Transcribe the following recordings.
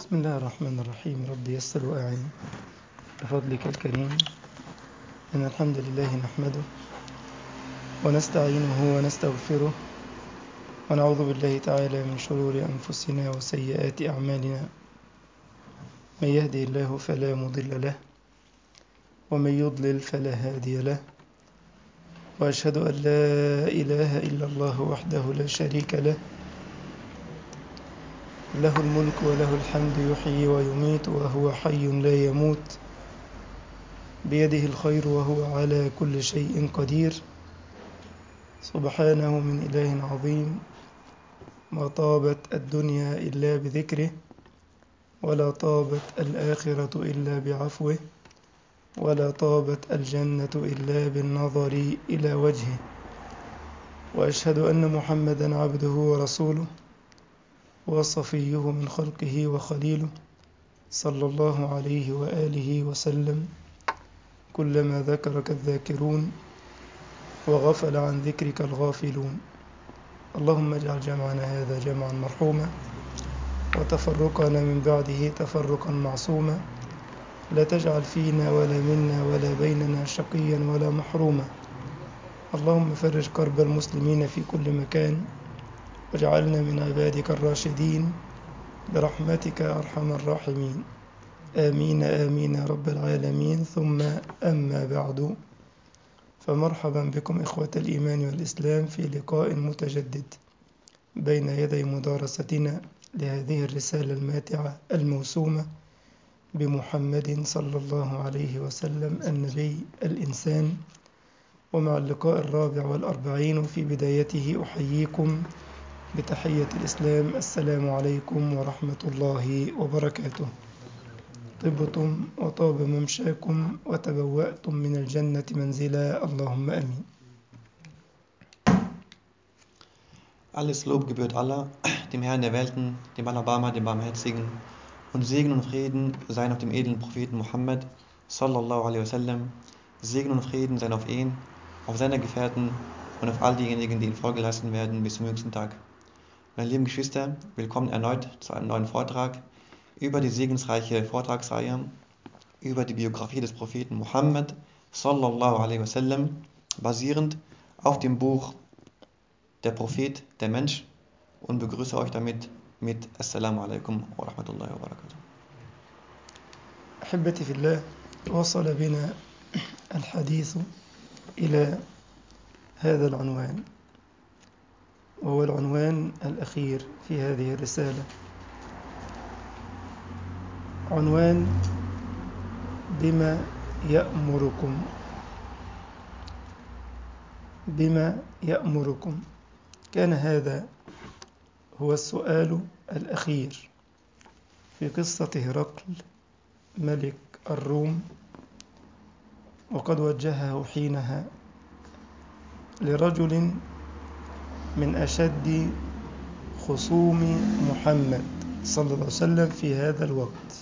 بسم الله الرحمن الرحيم رب يسر وأعين بفضلك الكريم إن الحمد لله نحمده ونستعينه ونستغفره ونعوذ بالله تعالى من شرور أنفسنا وسيئات أعمالنا من يهده الله فلا مضل له ومن يضلل فلا هادي له وأشهد أن لا إله إلا الله وحده لا شريك له له الملك وله الحمد يحيي ويميت وهو حي لا يموت بيده الخير وهو على كل شيء قدير سبحانه من إله عظيم ما طابت الدنيا إلا بذكره ولا طابت الآخرة إلا بعفوه ولا طابت الجنة إلا بالنظر إلى وجهه وأشهد أن محمدا عبده ورسوله وصفيه من خلقه وخليله صلى الله عليه وآله وسلم كلما ذكرك الذاكرون وغفل عن ذكرك الغافلون اللهم اجعل جمعنا هذا جمعا مرحوما وتفرقنا من بعده تفرقا معصوما لا تجعل فينا ولا منا ولا بيننا شقيا ولا محروما اللهم فرج كرب المسلمين في كل مكان واجعلنا من عبادك الراشدين برحمتك يا أرحم الراحمين آمين آمين يا رب العالمين ثم أما بعد فمرحبا بكم إخوة الإيمان والإسلام في لقاء متجدد بين يدي مدارستنا لهذه الرسالة الماتعة الموسومة بمحمد صلى الله عليه وسلم النبي الإنسان ومع اللقاء الرابع والأربعين في بدايته أحييكم بتحية الإسلام السلام عليكم ورحمة الله وبركاته طبتم وطاب ممشاكم وتبوأتم من الجنة منزلا اللهم أمين Alles Lob gebührt Allah, dem Herrn der Welten, dem Alabama, dem Barmherzigen. Und Segen und Frieden seien auf dem edlen Propheten Muhammad, sallallahu alaihi wasallam. Segen und Frieden seien auf ihn, auf seine Gefährten und auf all diejenigen, die ihn vorgelassen werden bis zum jüngsten Tag. Meine lieben Geschwister, willkommen erneut zu einem neuen Vortrag über die segensreiche Vortragsreihe über die Biografie des Propheten Muhammad sallallahu alaihi wasallam, basierend auf dem Buch Der Prophet, der Mensch und begrüße euch damit mit Assalamu alaikum wa rahmatullahi wa barakatuh. أحبتي في الله وصل بنا الحديث إلى هذا العنوان وهو العنوان الأخير في هذه الرسالة عنوان بما يأمركم بما يأمركم كان هذا هو السؤال الأخير في قصة هرقل ملك الروم وقد وجهه حينها لرجل من أشد خصوم محمد صلى الله عليه وسلم في هذا الوقت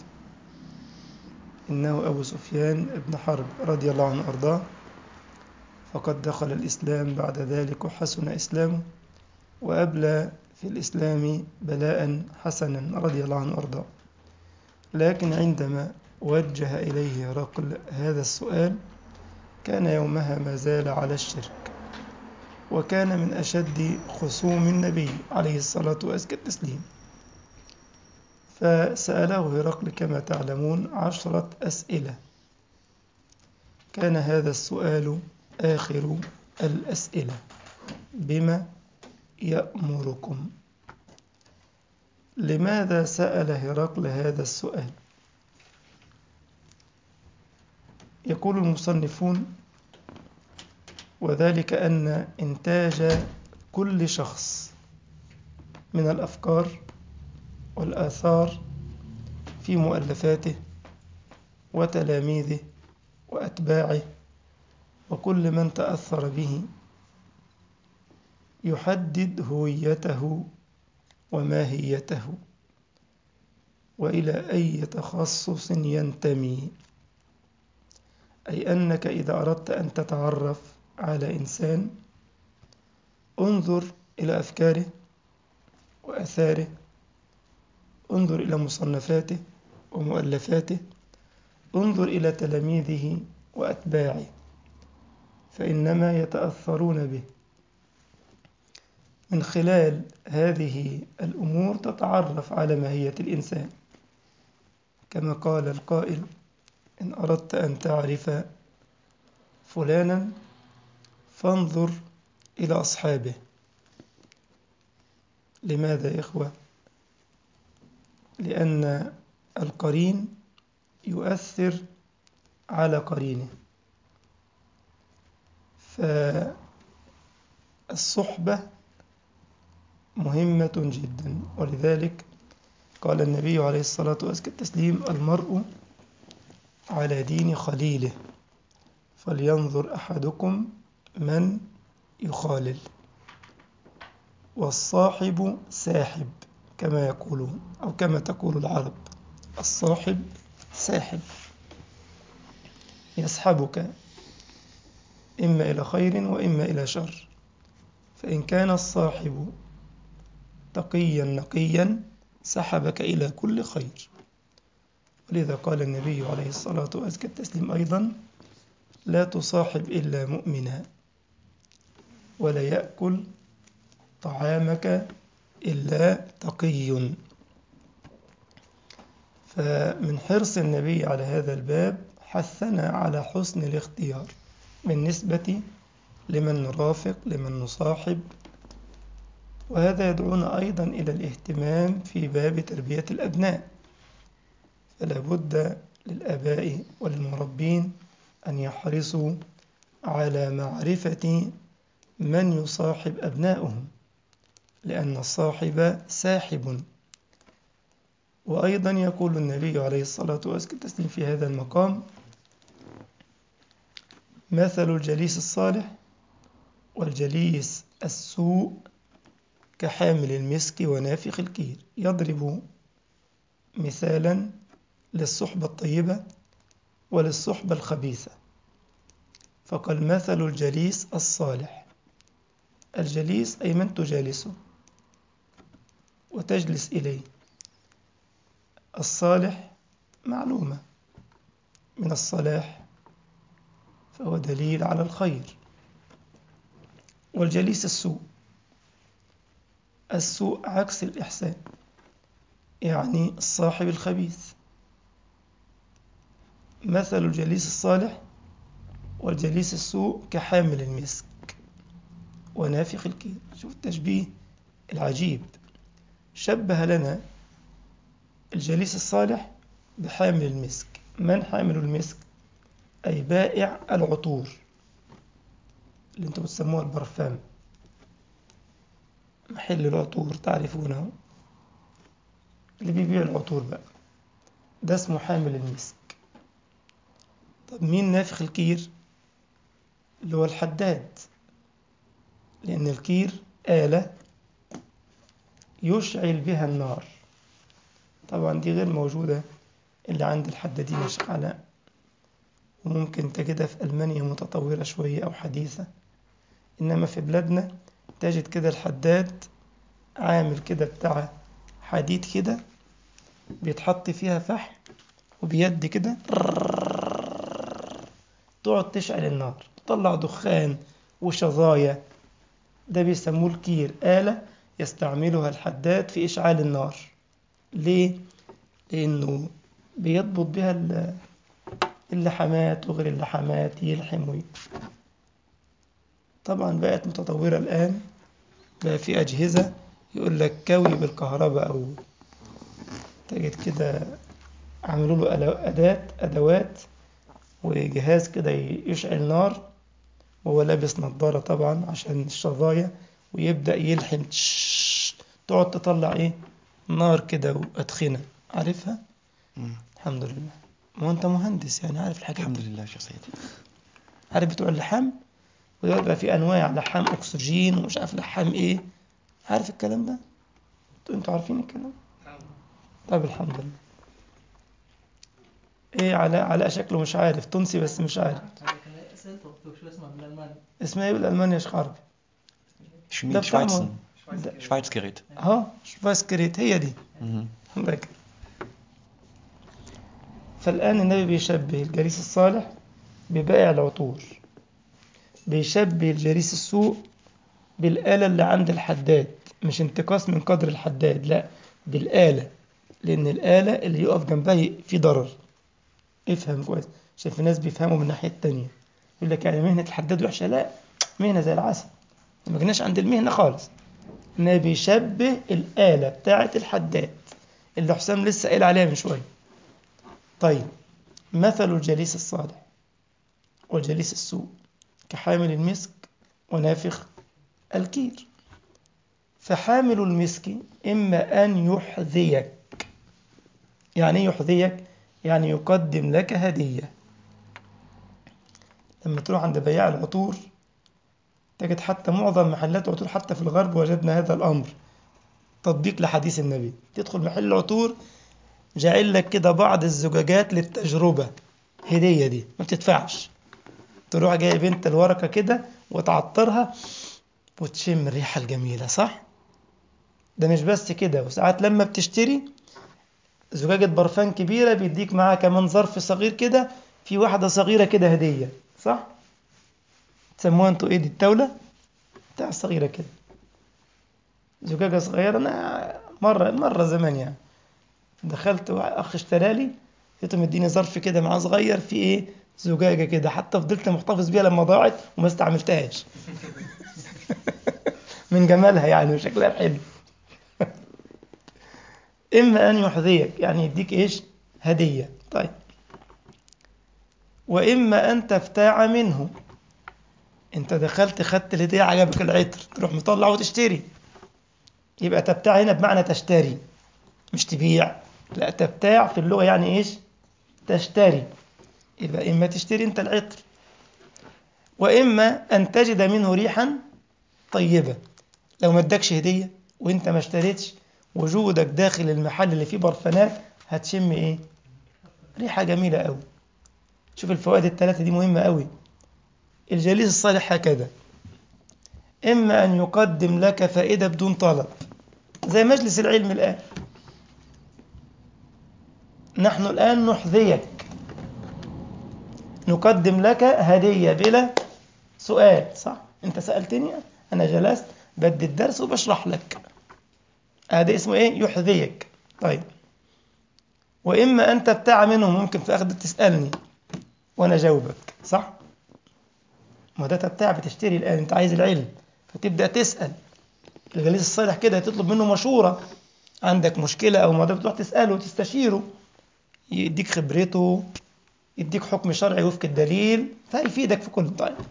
إنه أبو سفيان بن حرب رضي الله عنه أرضاه فقد دخل الإسلام بعد ذلك وحسن إسلامه وأبلى في الإسلام بلاء حسنا رضي الله عنه أرضاه لكن عندما وجه إليه هرقل هذا السؤال كان يومها ما زال على الشرك وكان من أشد خصوم النبي عليه الصلاة وأزكى التسليم فسأله هرقل كما تعلمون عشرة أسئلة كان هذا السؤال آخر الأسئلة بما يأمركم لماذا سأل هرقل هذا السؤال يقول المصنفون وذلك أن إنتاج كل شخص من الأفكار والآثار في مؤلفاته وتلاميذه وأتباعه وكل من تأثر به يحدد هويته وماهيته وإلى أي تخصص ينتمي أي أنك إذا أردت أن تتعرف على إنسان انظر إلى أفكاره وأثاره انظر إلى مصنفاته ومؤلفاته انظر إلى تلاميذه وأتباعه فإنما يتأثرون به من خلال هذه الأمور تتعرف على ماهية الإنسان كما قال القائل إن أردت أن تعرف فلانا فانظر إلى أصحابه لماذا يا إخوة؟ لأن القرين يؤثر على قرينه فالصحبة مهمة جدا ولذلك قال النبي عليه الصلاة والتسليم المرء على دين خليله فلينظر أحدكم من يخالل والصاحب ساحب كما يقولون أو كما تقول العرب الصاحب ساحب يسحبك إما إلى خير وإما إلى شر فإن كان الصاحب تقيا نقيا سحبك إلى كل خير ولذا قال النبي عليه الصلاة وأزكى التسليم أيضا لا تصاحب إلا مؤمنا ولا يأكل طعامك إلا تقي فمن حرص النبي على هذا الباب حثنا على حسن الاختيار بالنسبة لمن نرافق لمن نصاحب وهذا يدعونا أيضا إلى الاهتمام في باب تربية الأبناء فلا بد للآباء وللمربين أن يحرصوا على معرفة من يصاحب أبنائهم لأن الصاحب ساحب وأيضا يقول النبي عليه الصلاة والسلام في هذا المقام مثل الجليس الصالح والجليس السوء كحامل المسك ونافخ الكير يضرب مثالا للصحبة الطيبة وللصحبة الخبيثة فقال مثل الجليس الصالح الجليس أي من تجالسه وتجلس إليه الصالح معلومة من الصلاح فهو دليل على الخير والجليس السوء السوء عكس الإحسان يعني الصاحب الخبيث مثل الجليس الصالح والجليس السوء كحامل المسك ونافخ الكير شوف التشبيه العجيب شبه لنا الجليس الصالح بحامل المسك من حامل المسك أي بائع العطور اللي انتم بتسموها البرفان محل العطور تعرفونه اللي بيبيع العطور بقى ده اسمه حامل المسك طب مين نافخ الكير اللي هو الحداد لأن الكير آلة يشعل بها النار طبعا دي غير موجودة اللي عند الحدادين يا شيخ علاء وممكن تجدها في ألمانيا متطورة شوية أو حديثة إنما في بلادنا تجد كده الحداد عامل كده بتاع حديد كده بيتحط فيها فحم وبيد كده تقعد تشعل النار تطلع دخان وشظايا ده بيسموه الكير آلة يستعملها الحداد في إشعال النار ليه؟ لأنه بيضبط بها اللحمات وغير اللحمات يلحم وي. طبعا بقت متطورة الآن بقى في أجهزة يقول لك كوي بالكهرباء أو تجد كده عملوا له أداة أدوات وجهاز كده يشعل نار وهو لابس نظارة طبعا عشان الشظايا ويبدأ يلحم تقعد تطلع ايه نار كده وأدخنة عارفها مم. الحمد لله ما انت مهندس يعني عارف الحاجات الحمد دي لله شيخ سيد عارف بتوع اللحام ويبقى في انواع لحام اكسجين ومش عارف لحام ايه عارف الكلام ده انتوا- انتوا عارفين الكلام طيب الحمد لله ايه علاء علاء شكله مش عارف تونسي بس مش عارف سألته قلت له شو اسمه بالألماني اسمها ايه بالالماني يا شيخ عربي Schmied ده بتاعهم. Schweizen Schweizgerät. اه شفايسكريت هي دي Mhm. الله يكرمك. فالآن النبي بيشبه الجليس الصالح ببائع العطور بيشبه الجليس السوء بالآلة اللي عند الحداد مش انتقاص من قدر الحداد لا بالآلة لأن الآلة اللي يقف جنبها في ضرر افهم كويس عشان في ناس بيفهموا من الناحية التانية يقول لك يعني مهنة الحداد وحشة لا مهنة زي العسل ما جيناش عند المهنة خالص النبي بيشبه الآلة بتاعة الحداد اللي حسام لسه قايل عليها من شوية طيب مثل الجليس الصالح والجليس السوء كحامل المسك ونافخ الكير فحامل المسك إما أن يحذيك يعني إيه يحذيك يعني يقدم لك هدية لما تروح عند بياع العطور تجد حتى معظم محلات العطور حتى في الغرب وجدنا هذا الأمر تطبيق لحديث النبي تدخل محل العطور جاعل لك كده بعض الزجاجات للتجربة هدية دي ما بتدفعش تروح جايب انت الورقة كده وتعطرها وتشم الريحة الجميلة صح؟ ده مش بس كده وساعات لما بتشتري زجاجة برفان كبيرة بيديك معاها كمان ظرف صغير كده في واحدة صغيرة كده هدية صح؟ تسموها انتوا ايه دي التولة؟ بتاع صغيرة كده زجاجة صغيرة أنا مرة مرة زمان يعني دخلت اخ اشترى لي لقيته مديني ظرف كده معاه صغير فيه ايه زجاجه كده حتى فضلت محتفظ بيها لما ضاعت وما استعملتهاش من جمالها يعني وشكلها حلو اما ان يحذيك يعني يديك ايش هديه طيب واما ان تفتاع منه انت دخلت خدت الهديه عجبك العطر تروح مطلع وتشتري يبقى تبتاع هنا بمعنى تشتري مش تبيع لا تبتاع في اللغة يعني إيش تشتري يبقى إما تشتري أنت العطر وإما أن تجد منه ريحا طيبة لو ما ادكش هدية وانت ما اشتريتش وجودك داخل المحل اللي فيه برفانات هتشم ايه ريحة جميلة قوي شوف الفوائد الثلاثة دي مهمة قوي الجليس الصالح هكذا إما أن يقدم لك فائدة بدون طلب زي مجلس العلم الآن نحن الآن نحذيك نقدم لك هدية بلا سؤال صح أنت سألتني أنا جلست بدي الدرس وبشرح لك هذا اسمه إيه يحذيك طيب وإما أن تبتاع منه ممكن في أخذ تسألني وأنا جاوبك صح ما ده تبتاع بتشتري الآن أنت عايز العلم فتبدأ تسأل الجليس الصالح كده تطلب منه مشورة عندك مشكلة أو موضوع تروح تسأله وتستشيره يديك خبرته يديك حكم شرعي وفق الدليل فيفيدك في كل طيب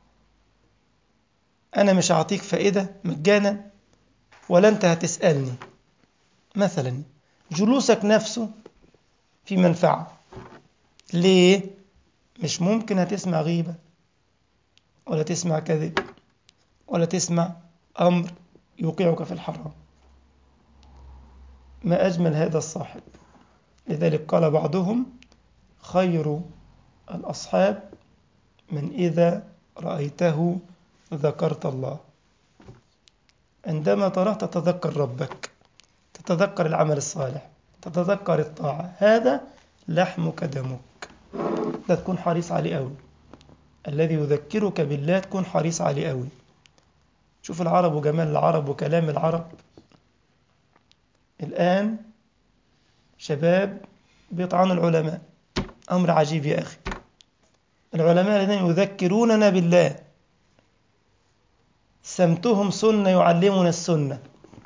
أنا مش هعطيك فائدة مجانا ولا أنت هتسألني مثلا جلوسك نفسه في منفعة ليه؟ مش ممكن هتسمع غيبة ولا تسمع كذب ولا تسمع أمر يوقعك في الحرام ما أجمل هذا الصاحب لذلك قال بعضهم خير الأصحاب من إذا رأيته ذكرت الله عندما تراه تتذكر ربك تتذكر العمل الصالح تتذكر الطاعة هذا لحمك دمك ده تكون حريص عليه قوي الذي يذكرك بالله تكون حريص عليه قوي شوف العرب وجمال العرب وكلام العرب الآن شباب بيطعنوا العلماء أمر عجيب يا أخي العلماء الذين يذكروننا بالله سمتهم سنة يعلمنا السنة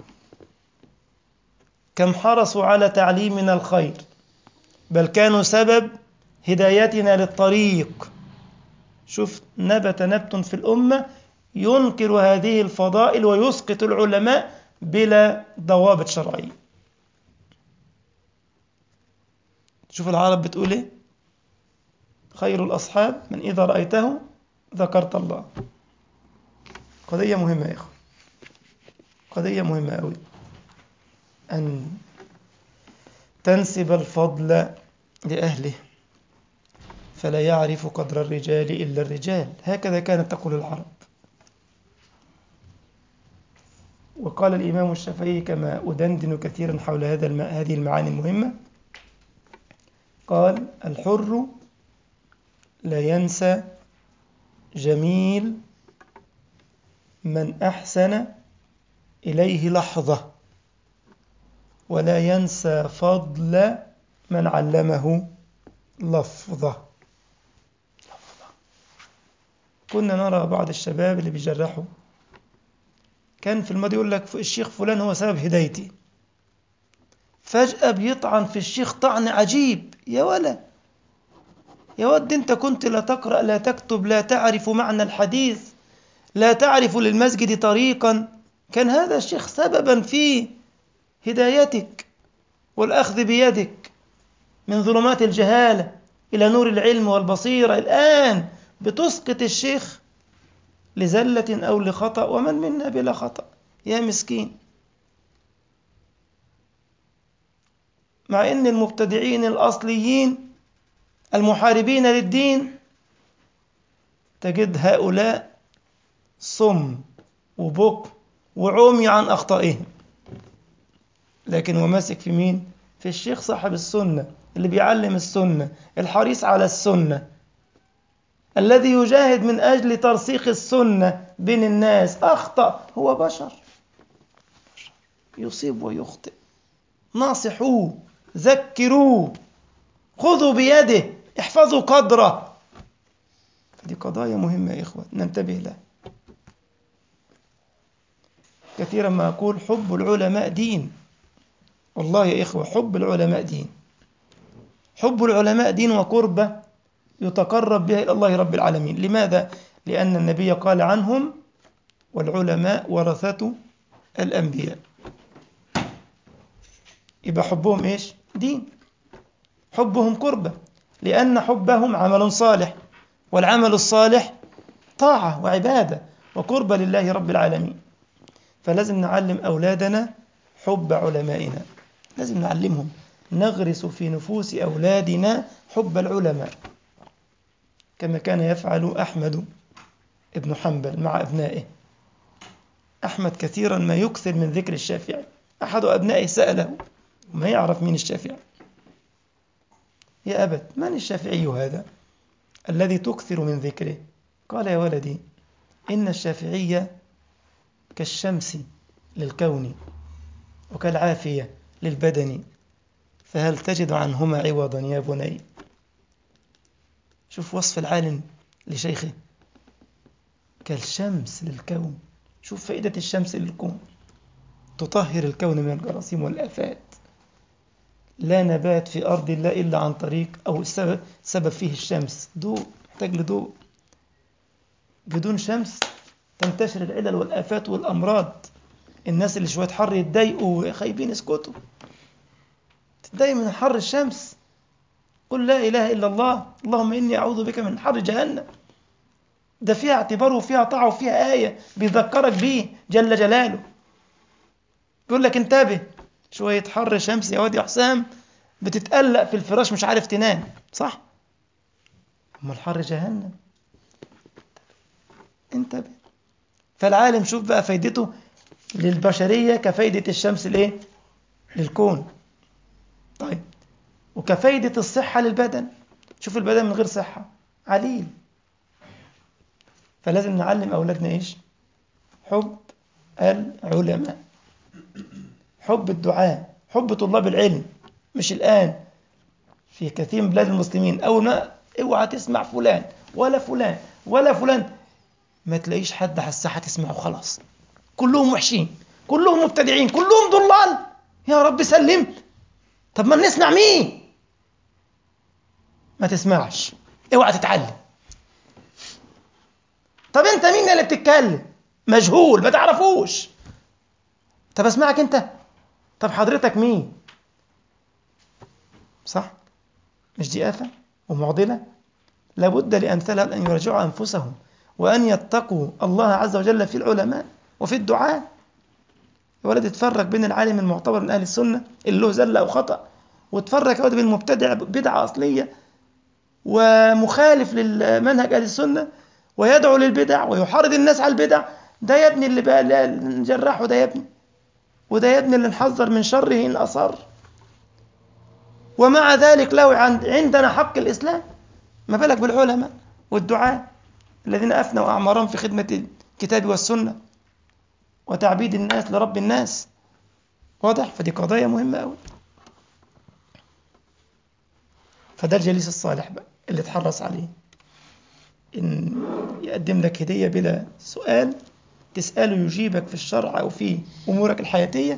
كم حرصوا على تعليمنا الخير بل كانوا سبب هدايتنا للطريق شوف نبت نبت في الأمة ينكر هذه الفضائل ويسقط العلماء بلا ضوابط شرعية شوف العرب بتقول ايه خير الأصحاب من إذا رأيته ذكرت الله قضية مهمة يا إخوة قضية مهمة أوي أن تنسب الفضل لأهله فلا يعرف قدر الرجال إلا الرجال هكذا كانت تقول العرب وقال الإمام الشافعي كما أدندن كثيرا حول هذا الم... هذه المعاني المهمة قال الحر لا ينسى جميل من أحسن إليه لحظة ولا ينسى فضل من علمه لفظة كنا نرى بعض الشباب اللي بيجرحوا كان في الماضي يقول لك الشيخ فلان هو سبب هدايتي فجأة بيطعن في الشيخ طعن عجيب يا ولا يا ود انت كنت لا تقرأ لا تكتب لا تعرف معنى الحديث لا تعرف للمسجد طريقا كان هذا الشيخ سببا في هدايتك والأخذ بيدك من ظلمات الجهالة إلى نور العلم والبصيرة الآن بتسقط الشيخ لزلة أو لخطأ ومن منا بلا خطأ يا مسكين مع أن المبتدعين الأصليين المحاربين للدين تجد هؤلاء صم وبكم وعمي عن أخطائهم لكن هو ماسك في مين؟ في الشيخ صاحب السنة اللي بيعلم السنة الحريص على السنة الذي يجاهد من أجل ترسيخ السنة بين الناس أخطأ هو بشر يصيب ويخطئ ناصحوه ذكروه خذوا بيده احفظوا قدره دي قضايا مهمة يا إخوة ننتبه لها كثيرا ما أقول حب العلماء دين والله يا إخوة حب العلماء دين حب العلماء دين وقربة يتقرب بها إلى الله رب العالمين لماذا؟ لأن النبي قال عنهم والعلماء ورثة الأنبياء يبقى حبهم إيش؟ دين حبهم قربة لأن حبهم عمل صالح والعمل الصالح طاعة وعبادة وقربة لله رب العالمين فلازم نعلم أولادنا حب علمائنا لازم نعلمهم نغرس في نفوس أولادنا حب العلماء كما كان يفعل أحمد ابن حنبل مع أبنائه أحمد كثيرا ما يكثر من ذكر الشافعي أحد أبنائه سأله ما يعرف مين الشافعي يا أبت من الشافعي هذا الذي تكثر من ذكره قال يا ولدي إن الشافعية كالشمس للكون وكالعافية للبدن فهل تجد عنهما عوضا يا بني شوف وصف العالم لشيخه كالشمس للكون شوف فائدة الشمس للكون تطهر الكون من الجراثيم والآفات لا نبات في أرض الله إلا عن طريق أو السبب سبب فيه الشمس ضوء محتاج لضوء بدون شمس تنتشر العلل والآفات والأمراض الناس اللي شوية حر يتضايقوا خايبين اسكتوا تتضايق من حر الشمس قل لا إله إلا الله اللهم إني أعوذ بك من حر جهنم ده فيها اعتبار وفيها طاعة وفيها آية بيذكرك بيه جل جلاله يقول لك انتبه شوية حر شمس يا واد يا حسام بتتقلق في الفراش مش عارف تنام صح؟ أما الحر جهنم انتبه فالعالم شوف بقى فايدته للبشرية كفايدة الشمس الايه؟ للكون طيب وكفايدة الصحة للبدن شوف البدن من غير صحة عليل فلازم نعلم أولادنا إيش حب العلماء حب الدعاء حب طلاب العلم مش الآن في كثير من بلاد المسلمين أول ما اوعى تسمع فلان ولا فلان ولا فلان ما تلاقيش حد على الساحة تسمعه خلاص كلهم وحشين كلهم مبتدعين كلهم ضلال يا رب سلم طب ما نسمع مين ما تسمعش اوعى تتعلم طب انت مين اللي بتتكلم مجهول ما تعرفوش طب اسمعك انت طب حضرتك مين صح مش دي آفة ومعضلة لابد لأمثالها أن يراجعوا أنفسهم وأن يتقوا الله عز وجل في العلماء وفي الدعاء يا ولد اتفرق بين العالم المعتبر من أهل السنة اللي له زلة أو خطأ وتفرق يا ولد بين المبتدع بدعة أصلية ومخالف للمنهج أهل السنة ويدعو للبدع ويحارب الناس على البدع ده يا ابني اللي بقى نجرحه ده يا ابني وده يا ابني اللي نحذر من شره إن أصر ومع ذلك له عندنا حق الإسلام ما بالك بالعلماء والدعاء الذين أفنوا أعمارهم في خدمة الكتاب والسنة وتعبيد الناس لرب الناس واضح فدي قضايا مهمة أوي فده الجليس الصالح بقى اللي تحرص عليه إن يقدم لك هدية بلا سؤال تسأله يجيبك في الشرع أو في أمورك الحياتية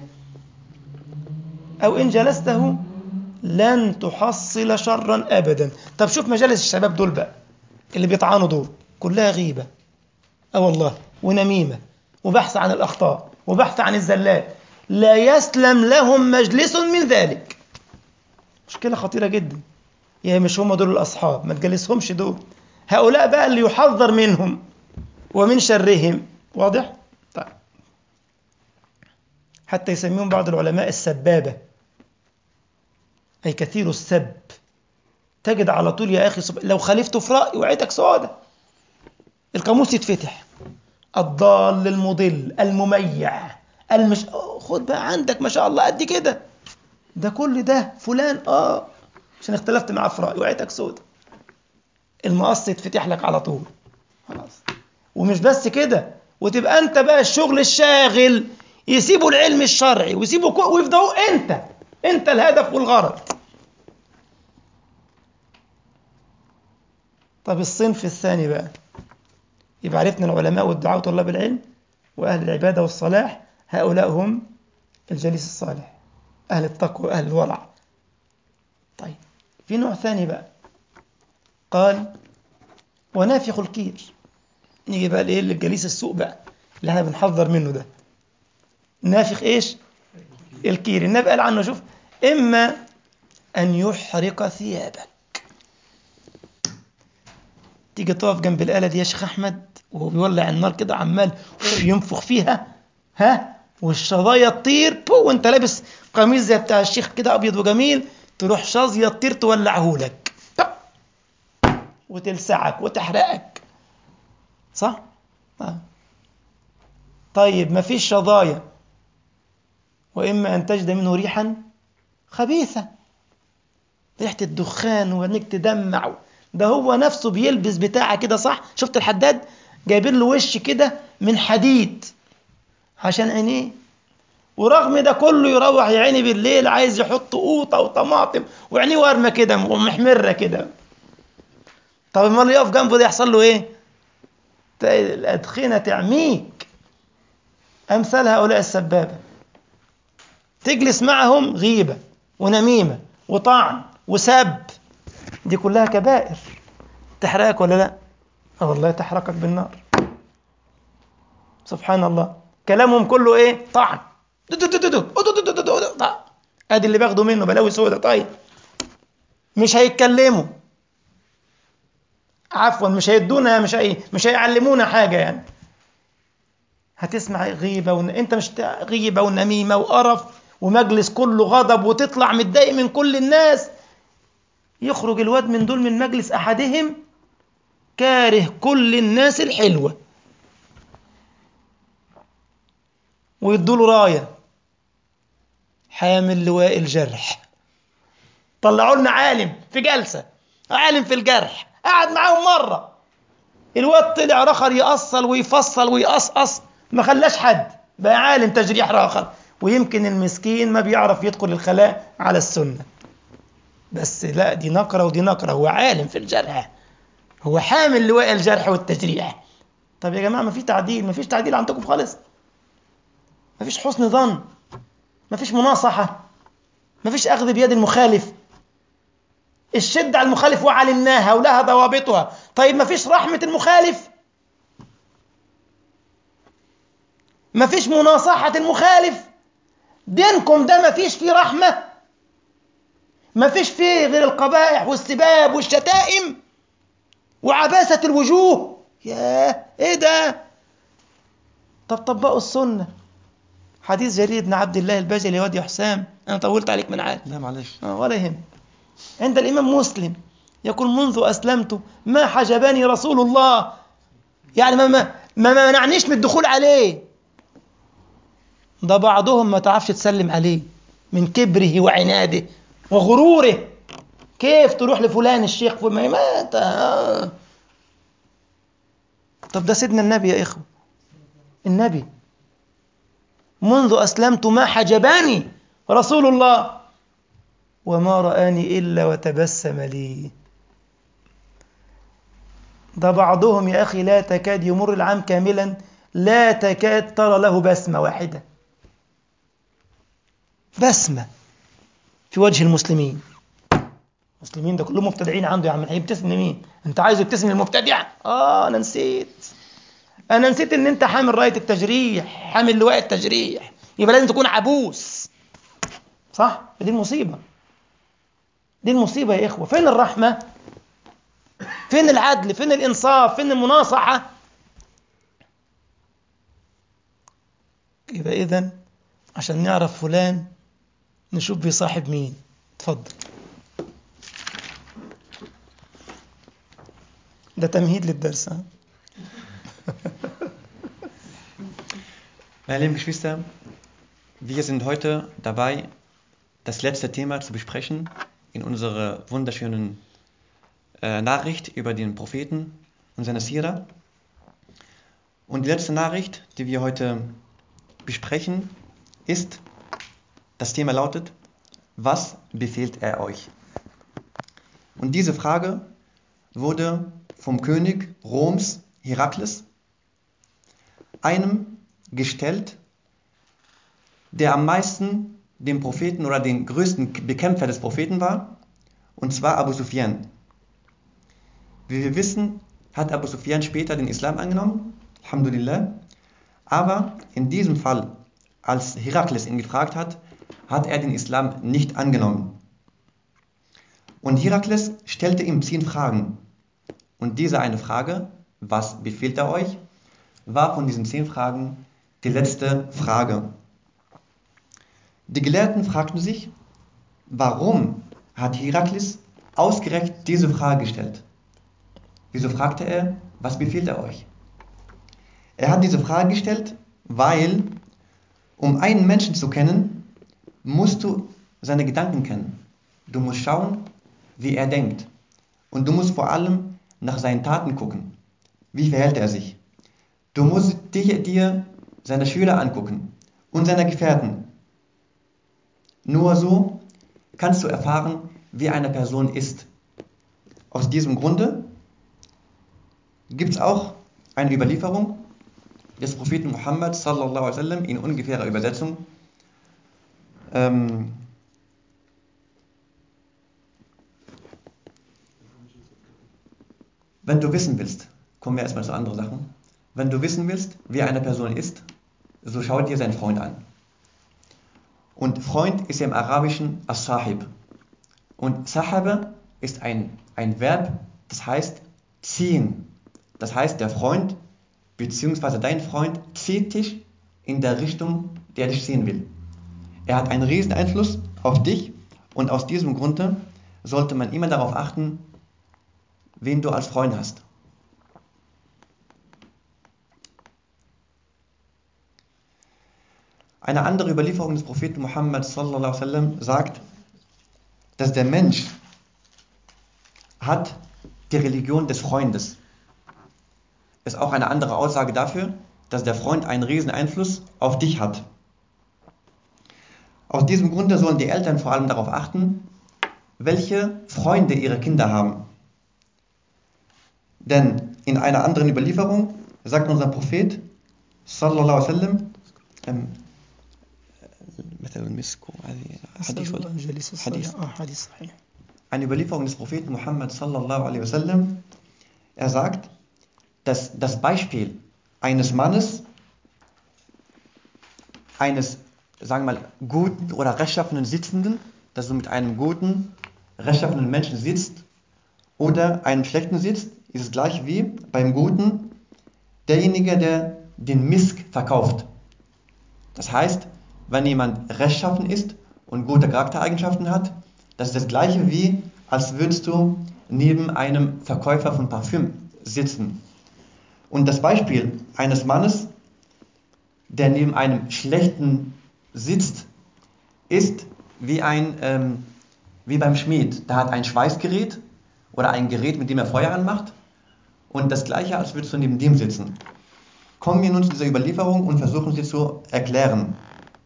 أو إن جلسته لن تحصل شرا أبدا طب شوف مجالس الشباب دول بقى اللي بيطعنوا دول كلها غيبة أه والله ونميمة وبحث عن الأخطاء وبحث عن الزلات لا يسلم لهم مجلس من ذلك مشكلة خطيرة جدا يا مش هم دول الأصحاب ما تجلسهمش دول هؤلاء بقى اللي يحذر منهم ومن شرهم واضح؟ طيب حتى يسميهم بعض العلماء السبابة أي كثير السب تجد على طول يا أخي سب... لو خالفته في رأي وعيتك سودة القاموس يتفتح الضال المضل المميع المش خد بقى عندك ما شاء الله قد كده ده كل ده فلان اه عشان اختلفت معاه في رأي وعيتك سودة المقص يتفتح لك على طول خلاص ومش بس كده وتبقى انت بقى الشغل الشاغل يسيبوا العلم الشرعي ويسيبوا كو... ويفضلوا انت انت الهدف والغرض طب الصنف الثاني بقى يبقى عرفنا العلماء والدعاء وطلاب العلم واهل العباده والصلاح هؤلاء هم الجليس الصالح اهل التقوى واهل الورع طيب في نوع ثاني بقى قال ونافخ الكير نيجي بقى لايه للجليس السوء بقى اللي احنا بنحذر منه ده نافخ ايش الكير النبي قال عنه شوف اما ان يحرق ثيابك تيجي تقف جنب الآلة دي يا شيخ أحمد وهو بيولع النار كده عمال ينفخ فيها ها والشظايا تطير بو وانت لابس قميص زي بتاع الشيخ كده أبيض وجميل تروح شظية تطير تولعه لك وتلسعك وتحرقك صح؟ آه. طيب ما فيش شظايا وإما أن تجد منه ريحا خبيثة ريحة الدخان وعينيك تدمع ده هو نفسه بيلبس بتاعه كده صح شفت الحداد جايبين له وش كده من حديد عشان عينيه ورغم ده كله يروح يا عيني بالليل عايز يحط قوطه وطماطم وعينيه ورمه كده ومحمره كده طب امال يقف جنبه ده يحصل له ايه الادخنه تعميك امثال هؤلاء السبابه تجلس معهم غيبه ونميمه وطعن وسب دي كلها كبائر تحرقك ولا لا اه والله تحرقك بالنار سبحان الله كلامهم كله ايه طعن ادي اللي باخده منه بلاوي سودة طيب مش هيتكلموا عفوا مش هيدونا مش هي مش هيعلمونا حاجه يعني هتسمع غيبه ون... انت مش غيبه ونميمه وقرف ومجلس كله غضب وتطلع متضايق من كل الناس يخرج الواد من دول من مجلس احدهم كاره كل الناس الحلوه ويدوله رايه حامل لواء الجرح طلعوا لنا عالم في جلسه عالم في الجرح قعد معاهم مره الواد طلع رخر يأصل ويفصل ويقصقص ما خلاش حد بقى عالم تجريح راخر ويمكن المسكين ما بيعرف يدخل الخلاء على السنه بس لا دي نقرة ودي نقرة هو عالم في الجرح هو حامل لواء الجرح والتجريح طب يا جماعة ما في تعديل ما فيش تعديل عندكم خالص ما فيش حسن ظن ما فيش مناصحة ما فيش أخذ بيد المخالف الشدة على المخالف وعلمناها ولها ضوابطها طيب ما فيش رحمة المخالف ما فيش مناصحة المخالف دينكم ده ما فيش فيه رحمة ما فيش فيه غير القبائح والسباب والشتائم وعباسة الوجوه ياه ايه ده طب طبقوا السنة حديث جرير بن عبد الله البجلي وادي حسام انا طولت عليك من عاد لا معلش آه ولا يهم عند الامام مسلم يقول منذ اسلمت ما حجبني رسول الله يعني ما ما ما منعنيش من الدخول عليه ده بعضهم ما تعرفش تسلم عليه من كبره وعناده وغروره كيف تروح لفلان الشيخ فلان مات آه. طب ده سيدنا النبي يا إخوة النبي منذ أسلمت ما حجبني رسول الله وما رآني إلا وتبسم لي ده بعضهم يا أخي لا تكاد يمر العام كاملا لا تكاد ترى له بسمة واحدة بسمة في وجه المسلمين المسلمين ده كلهم مبتدعين عنده يا عم هيبتسم لمين انت عايزه يبتسم للمبتدع اه انا نسيت انا نسيت ان انت حامل رايه التجريح حامل لواء التجريح يبقى لازم تكون عبوس صح دي المصيبه دي المصيبه يا اخوه فين الرحمه فين العدل فين الانصاف فين المناصحه يبقى اذا عشان نعرف فلان نشوف بيصاحب مين اتفضل ده تمهيد للدرس ها Meine lieben Geschwister, wir sind heute dabei, das letzte Thema zu besprechen in unserer wunderschönen äh, Nachricht über den Propheten und seine Sira. Und die letzte Nachricht, die wir heute besprechen, ist, das Thema lautet, was befiehlt er euch? Und diese Frage wurde vom König Roms Herakles einem gestellt, der am meisten dem Propheten oder den größten Bekämpfer des Propheten war, und zwar Abu Sufyan. Wie wir wissen, hat Abu Sufyan später den Islam angenommen, Alhamdulillah, aber in diesem Fall, als Herakles ihn gefragt hat, hat er den Islam nicht angenommen. Und Herakles stellte ihm zehn Fragen. Und diese eine Frage, was befiehlt er euch, war von diesen zehn Fragen die letzte Frage. Die Gelehrten fragten sich, warum hat Herakles ausgerechnet diese Frage gestellt? Wieso fragte er, was befiehlt er euch? Er hat diese Frage gestellt, weil, um einen Menschen zu kennen, musst du seine Gedanken kennen. Du musst schauen, wie er denkt. Und du musst vor allem nach seinen Taten gucken. Wie verhält er sich? Du musst dir, dir seine Schüler angucken und seine Gefährten. Nur so kannst du erfahren, wie eine Person ist. Aus diesem Grunde gibt es auch eine Überlieferung des Propheten Muhammad sallallahu alaihi wasallam in ungefährer Übersetzung. Ähm, wenn du wissen willst, kommen wir erstmal zu anderen Sachen. Wenn du wissen willst, wie eine Person ist, so schau dir seinen Freund an. Und Freund ist ja im Arabischen As-Sahib. Und Sahabe ist ein, ein Verb, das heißt ziehen. Das heißt, der Freund bzw. dein Freund zieht dich in der Richtung, der dich sehen will. Er hat einen riesen Einfluss auf dich und aus diesem Grunde sollte man immer darauf achten, wen du als Freund hast. Eine andere Überlieferung des Propheten Muhammad sallallahu alaihi wasallam sagt, dass der Mensch hat die Religion des Freundes. Ist auch eine andere Aussage dafür, dass der Freund einen riesen Einfluss auf dich hat. Aus diesem Grunde sollen die Eltern vor allem darauf achten, welche Freunde ihre Kinder haben. Denn in einer anderen Überlieferung sagt unser Prophet sallallahu alaihi wasallam ähm, مثل المسك هذه حديث حديث آه حديث صحيح eine Überlieferung des Propheten Muhammad sallallahu alaihi wasallam. Er sagt, dass das Beispiel eines Mannes, eines, sagen wir mal, guten oder rechtschaffenen Sitzenden, dass du mit einem guten, rechtschaffenen Menschen sitzt oder einem schlechten sitzt, ist es gleich wie beim Guten derjenige, der den Misk verkauft. Das heißt, wenn jemand rechtschaffen ist und gute Charaktereigenschaften hat, das ist das gleiche wie, als würdest du neben einem Verkäufer von Parfüm sitzen. Und das Beispiel eines Mannes, der neben einem schlechten sitzt, ist wie ein, ähm, wie beim Schmied. Der hat ein Schweißgerät oder ein Gerät, mit dem er Feuer anmacht. Und das gleiche, als würdest du neben dem sitzen. Kommen wir nun zu dieser Überlieferung und versuchen sie zu erklären.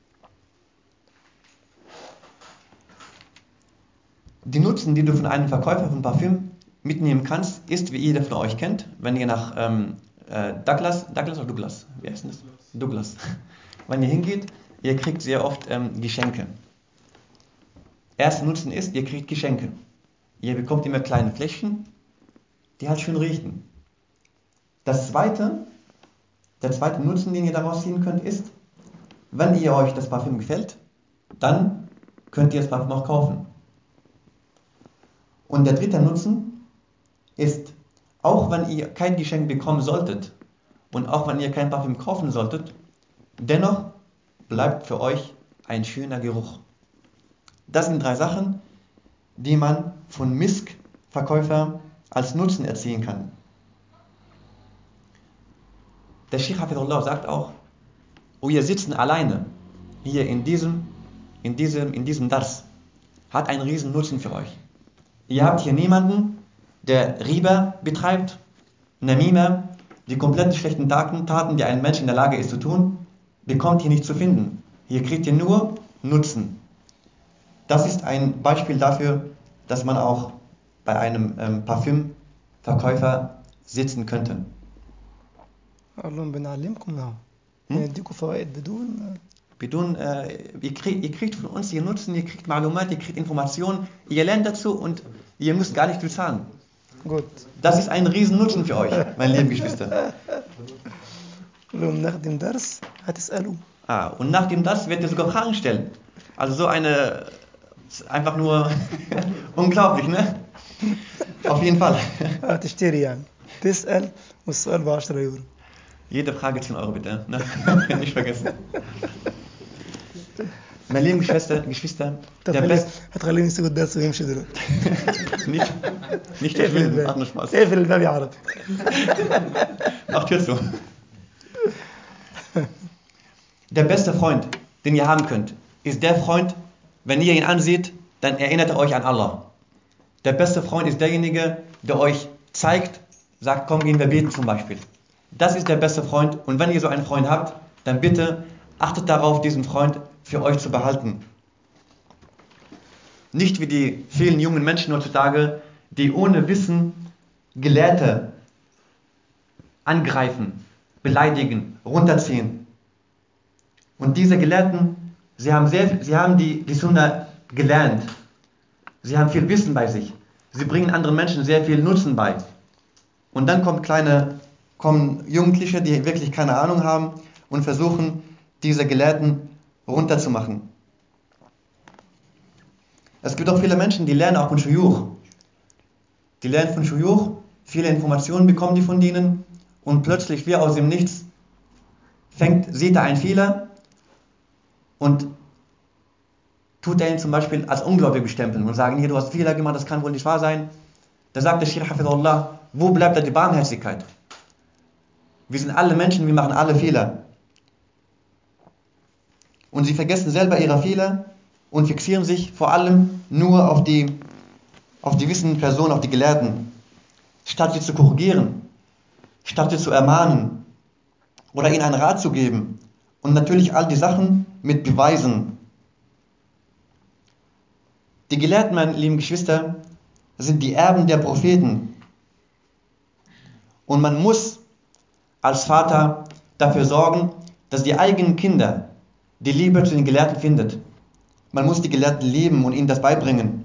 Die Nutzen, die du von einem Verkäufer von Parfüm mitnehmen kannst, ist, wie jeder von euch kennt, wenn ihr nach ähm, äh, Douglas, Douglas oder Douglas, wie heißt das? Douglas. Wenn ihr hingeht, ihr kriegt sehr oft ähm, Geschenke. Erster Nutzen ist, ihr kriegt Geschenke. Ihr bekommt immer kleine Fläschchen, die halt schön riechen. Das zweite, der zweite Nutzen, den ihr daraus ziehen könnt, ist, wenn ihr euch das Parfüm gefällt, dann könnt ihr das Parfüm auch kaufen. Und der dritte Nutzen ist, auch wenn ihr kein Geschenk bekommen solltet und auch wenn ihr kein Parfüm kaufen solltet, dennoch bleibt für euch ein schöner Geruch. Das sind drei Sachen, die man von Misk-Verkäufer als Nutzen erzielen kann. Der Sheikh Hafidullah sagt auch, oh, ihr sitzen alleine hier in diesem, in diesem, in diesem Dars, hat einen riesen Nutzen für euch. Ihr habt hier niemanden, der Riba betreibt, Namima, die kompletten schlechten Taten, die ein Mensch in der Lage ist zu tun, bekommt hier nicht zu finden. Hier kriegt ihr nur Nutzen. Das ist ein Beispiel dafür, dass man auch bei einem ähm, Parfümverkäufer sitzen könnte. اللهم بنعلمكم اهو نديكم فوائد بدون Bedun, äh, ihr, kriegt, ihr kriegt von uns hier Nutzen, ihr kriegt Malumat, ihr kriegt Informationen, ihr lernt dazu und ihr müsst gar nicht viel zahlen. gut Das ist ein Riesennutzen für euch, meine lieben Geschwister. لو بنخدم درس هتسألوا Ah, und nachdem das wird ihr sogar Fragen stellen. Also so eine, einfach nur unglaublich, ne? Auf jeden Fall. هتشتري يعني تسأل والسؤال ب 10 يورو Jede Frage 10 Euro bitte, ne? nicht vergessen. Meine lieben Geschwister, Geschwister, der هتخليه Best, هتخليهم يسيبوا الدرس ويمشي دلوقتي nicht, nicht اقفل verschwinden, macht الباب nur Spaß. اقفل الباب يا عربي Mach Tür zu. Der beste Freund, den ihr haben könnt, ist der Freund, wenn ihr ihn ansieht, dann erinnert er euch an Allah. Der beste Freund ist derjenige, der euch zeigt, sagt, komm, gehen wir beten zum Beispiel. Das ist der beste Freund und wenn ihr so einen Freund habt, dann bitte achtet darauf, diesen Freund für euch zu behalten. Nicht wie die vielen jungen Menschen heutzutage, die ohne Wissen Gelehrte angreifen, beleidigen, runterziehen. Und diese Gelehrten, sie haben, sehr, sie haben die, die Sunna gelernt. Sie haben viel Wissen bei sich. Sie bringen anderen Menschen sehr viel Nutzen bei. Und dann kommen kleine, kommen Jugendliche, die wirklich keine Ahnung haben und versuchen, diese Gelehrten runterzumachen. Es gibt auch viele Menschen, die lernen auch von Shuyuch. Die lernen von Shuyuch, viele Informationen bekommen die von denen und plötzlich wie aus dem Nichts fängt, sieht er einen Fehler und tut er ihn zum Beispiel als ungläubig bestempeln und sagen, hier, du hast Fehler gemacht, das kann wohl nicht wahr sein. Da sagt der Sheikh Hafidullah, wo bleibt da die Barmherzigkeit? Wir sind alle Menschen, wir machen alle Fehler. Und sie vergessen selber ihre Fehler und fixieren sich vor allem nur auf die, auf die wissenden Personen, auf die Gelehrten. Statt sie zu korrigieren, statt sie zu ermahnen oder ihnen einen Rat zu geben. Und natürlich all die Sachen mit Beweisen. Die Gelehrten, meine lieben Geschwister, sind die Erben der Propheten. Und man muss als Vater dafür sorgen, dass die eigenen Kinder die Liebe zu den Gelehrten findet. Man muss die Gelehrten lieben und ihnen das beibringen.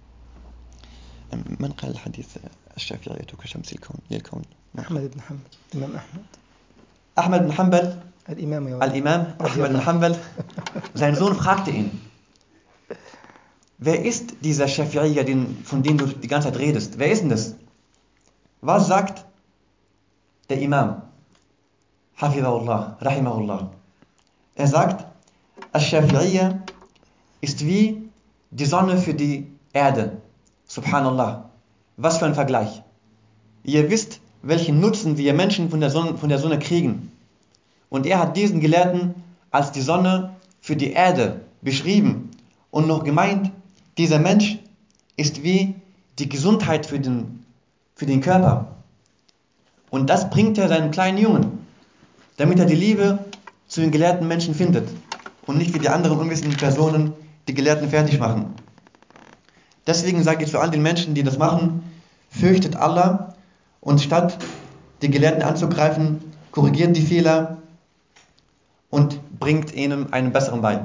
من قال الحديث الشافعية كشمس الكون للكون أحمد بن حنبل الإمام أحمد Ahmed bin Hanbal, الإمام يا ولد. Al-Imam Ahmed bin Hanbal, sein Sohn fragte ihn, wer ist dieser Shafi'iyya, den, von dem du die ganze Zeit redest? Wer ist denn das? Was sagt der Imam? Hafidahullah, Rahimahullah. Er sagt, Al-Shafi'iyya ist wie die Sonne für die Erde. Subhanallah. Was für ein Vergleich. Ihr wisst, welchen Nutzen wir Menschen von der Sonne, von der Sonne kriegen. Und er hat diesen Gelehrten als die Sonne für die Erde beschrieben und noch gemeint, dieser Mensch ist wie die Gesundheit für den, für den Körper. Und das bringt er seinem kleinen Jungen, damit er die Liebe zu den gelehrten Menschen findet und nicht wie die anderen unwissenden Personen die Gelehrten fertig machen. Deswegen sage ich zu all den Menschen, die das machen, fürchtet Allah und statt die Gelehrten anzugreifen, korrigiert die Fehler und bringt ihnen einen besseren bei.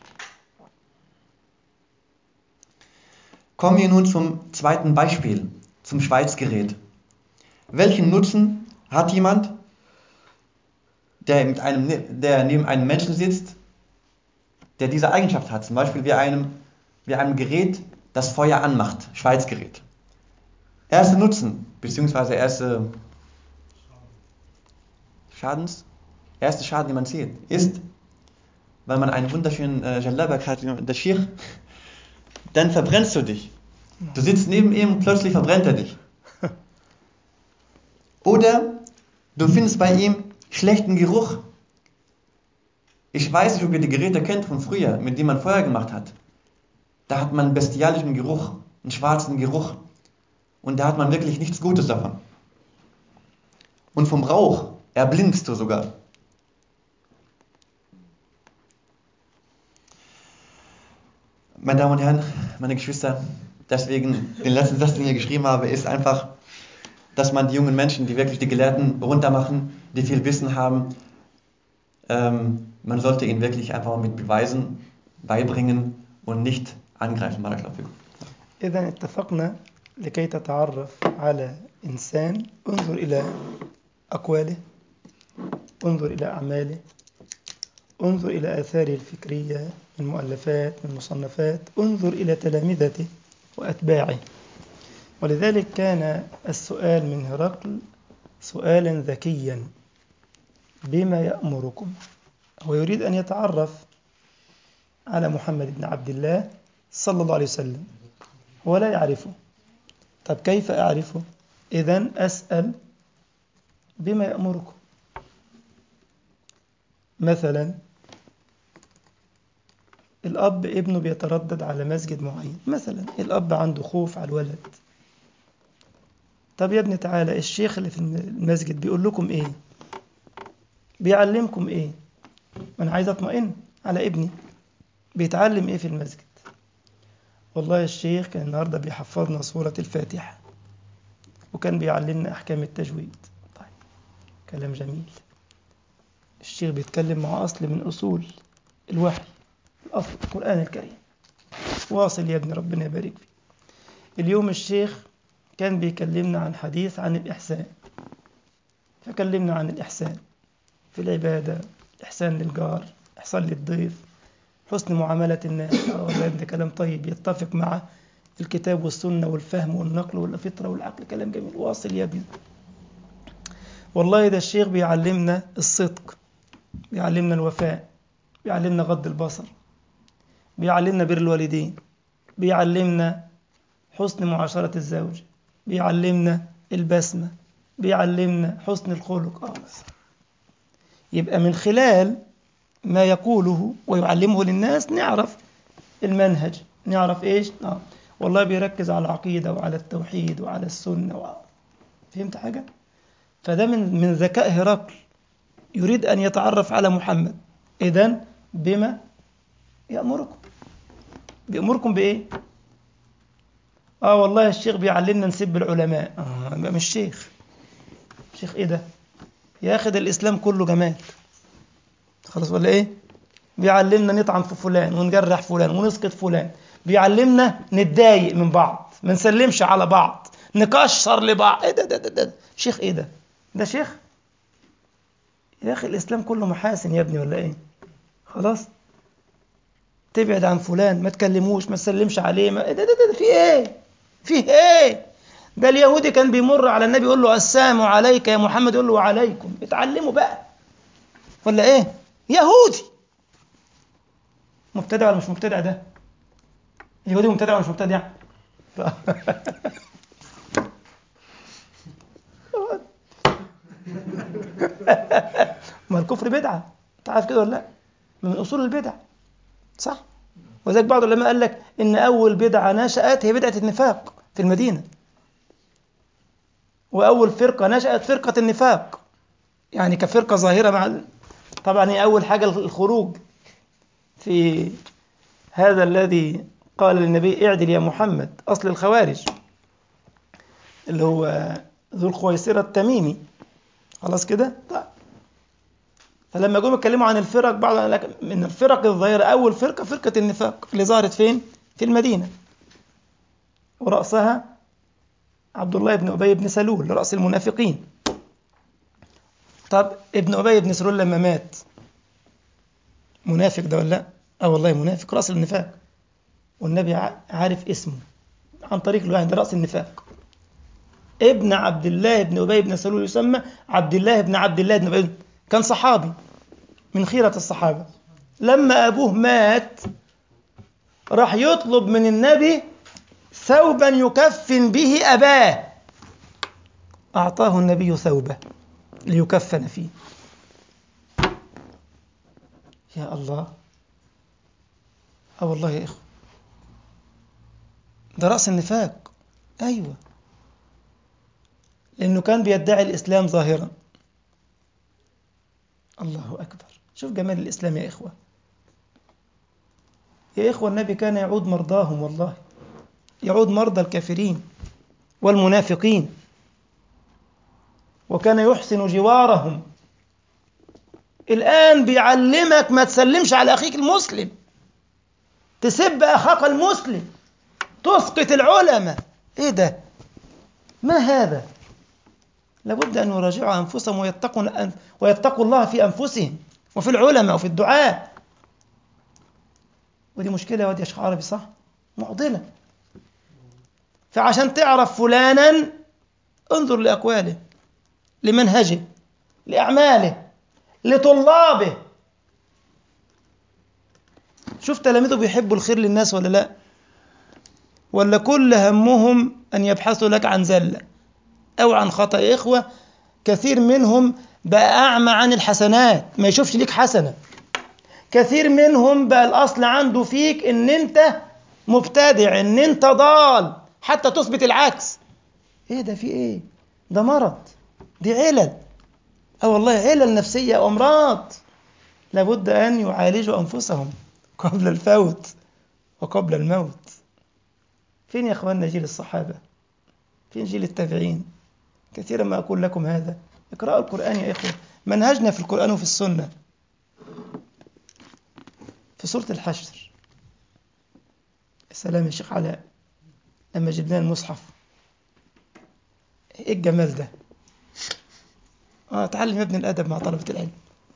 Kommen wir nun zum zweiten Beispiel, zum Schweizgerät. Welchen Nutzen hat jemand, der, mit einem, der neben einem Menschen sitzt, der diese Eigenschaft hat? Zum Beispiel wie einem, wie einem Gerät, das Feuer anmacht, Schweizgerät. Erster Nutzen, beziehungsweise erste Schadens, erste Schaden, den man sieht, ist, weil man einen wunderschönen äh, Jalabak hat, der Schir, dann verbrennst du dich. Du sitzt neben ihm und plötzlich verbrennt er dich. Oder du findest bei ihm schlechten Geruch. Ich weiß nicht, ob ihr die Geräte kennt von früher, mit denen man Feuer gemacht hat. Da hat man einen bestialischen Geruch, einen schwarzen Geruch. Und da hat man wirklich nichts Gutes davon. Und vom Rauch erblindest du sogar. Meine Damen und Herren, meine Geschwister, deswegen den letzten Satz, den ich hier geschrieben habe, ist einfach, dass man die jungen Menschen, die wirklich die Gelehrten runtermachen, die viel Wissen haben, ähm, man sollte ihnen wirklich einfach mit Beweisen beibringen und nicht angreifen. بارك الله فيكم. إذا اتفقنا لكي تتعرف على إنسان انظر إلى أقواله انظر إلى أعماله انظر إلى آثاره الفكرية من مؤلفات من مصنفات انظر إلى تلامذته وأتباعه ولذلك كان السؤال من هرقل سؤالا ذكيا بما يأمركم هو يريد أن يتعرف على محمد بن عبد الله صلى الله عليه وسلم هو لا يعرفه طب كيف أعرفه إذا أسأل بما يأمركم مثلا الأب ابنه بيتردد على مسجد معين مثلا الأب عنده خوف على الولد طب يا ابني تعالى الشيخ اللي في المسجد بيقول لكم ايه بيعلمكم ايه ما انا عايز اطمئن على ابني بيتعلم ايه في المسجد والله الشيخ كان النهارده بيحفظنا سورة الفاتحة وكان بيعلمنا أحكام التجويد طيب كلام جميل الشيخ بيتكلم مع أصل من أصول الوحي الأصل القرآن الكريم واصل يا ابني ربنا يبارك فيك اليوم الشيخ كان بيكلمنا عن حديث عن الإحسان فكلمنا عن الإحسان في العبادة إحسان للجار إحسان للضيف حسن معاملة الناس آه ده كلام طيب يتفق مع الكتاب والسنة والفهم والنقل والفطرة والعقل كلام جميل واصل يا ابني والله ده الشيخ بيعلمنا الصدق بيعلمنا الوفاء بيعلمنا غض البصر بيعلمنا بر الوالدين بيعلمنا حسن معاشرة الزوج بيعلمنا البسمة بيعلمنا حسن الخلق آه يبقى من خلال ما يقوله ويعلمه للناس نعرف المنهج نعرف ايش آه. والله بيركز على العقيدة وعلى التوحيد وعلى السنة و... فهمت حاجة فده من من ذكاء هرقل يريد أن يتعرف على محمد إذا بما يأمركم بيأمركم بإيه آه والله الشيخ بيعلمنا نسب العلماء آه يبقى مش شيخ شيخ إيه ده يا أخي ده الإسلام كله جمال خلاص ولا إيه بيعلمنا نطعن في فلان ونجرح فلان ونسقط فلان بيعلمنا نتضايق من بعض ما نسلمش على بعض نكشر لبعض ايه ده ده ده, ده. شيخ ايه ده ده شيخ يا اخي الاسلام كله محاسن يا ابني ولا ايه خلاص تبعد عن فلان ما تكلموش ما تسلمش عليه ما... ده, ده, ده, ده في ايه في ايه ده اليهودي كان بيمر على النبي يقول له السلام عليك يا محمد يقول له وعليكم اتعلموا بقى ولا ايه يهودي مبتدع ولا مش مبتدع ده اليهودي مبتدع ولا مش مبتدع ف... ما الكفر بدعة انت عارف كده ولا لا من اصول البدع صح وذلك بعض العلماء قال لك إن أول بدعة نشأت هي بدعة النفاق في المدينة وأول فرقة نشأت فرقة النفاق يعني كفرقة ظاهرة مع ال- طبعا هي أول حاجة الخروج في هذا الذي قال للنبي اعدل يا محمد أصل الخوارج اللي هو ذو الخويصرة التميمي خلاص كده طيب فلما جم يتكلموا عن الفرق بعض قال لك من الفرق الظاهرة أول فرقة فرقة النفاق اللي ظهرت فين؟ في المدينة ورأسها عبد الله بن أبي بن سلول رأس المنافقين طب ابن أبي بن سلول لما مات منافق ده ولا لا؟ اه والله منافق رأس النفاق والنبي ع- عارف اسمه عن طريق الوحي ده رأس النفاق ابن عبد الله بن أبي بن سلول يسمى عبد الله بن عبد الله بن أبي كان صحابي من خيرة الصحابة لما أبوه مات راح يطلب من النبي ثوبا يكفن به أباه أعطاه النبي ثوبه ليكفن فيه يا الله اه والله يا إخوة ده رأس النفاق أيوة لأنه كان بيدعي الإسلام ظاهرا الله أكبر شوف جمال الإسلام يا إخوة يا إخوة النبي كان يعود مرضاهم والله يعود مرضى الكافرين والمنافقين وكان يحسن جوارهم الآن بيعلمك ما تسلمش على أخيك المسلم تسب أخاك المسلم تسقط العلماء إيه ده ما هذا لابد أن يراجعوا أنفسهم ويتقوا, ويتقوا الله في أنفسهم وفي العلماء وفي الدعاء ودي مشكلة يا واد يا شيخ عربي صح معضلة فعشان تعرف فلانا انظر لأقواله لمنهجه لأعماله لطلابه شوف تلاميذه بيحبوا الخير للناس ولا لا ولا كل همهم أن يبحثوا لك عن زلة أو عن خطأ يا إخوة كثير منهم بقى أعمى عن الحسنات ما يشوفش ليك حسنة كثير منهم بقى الأصل عنده فيك إن أنت مبتدع إن أنت ضال حتى تثبت العكس إيه ده في إيه ده مرض دي علل أو والله علل نفسية أو أمراض لابد أن يعالجوا أنفسهم قبل الفوت وقبل الموت فين يا أخواننا جيل الصحابة فين جيل التابعين كثيرا ما أقول لكم هذا اقرأوا القرآن يا إخوة منهجنا في القرآن وفي السنة في سورة الحشر السلام يا شيخ علاء لما جبنا المصحف ايه الجمال ده اه تعلم يا ابن الادب مع طلبة العلم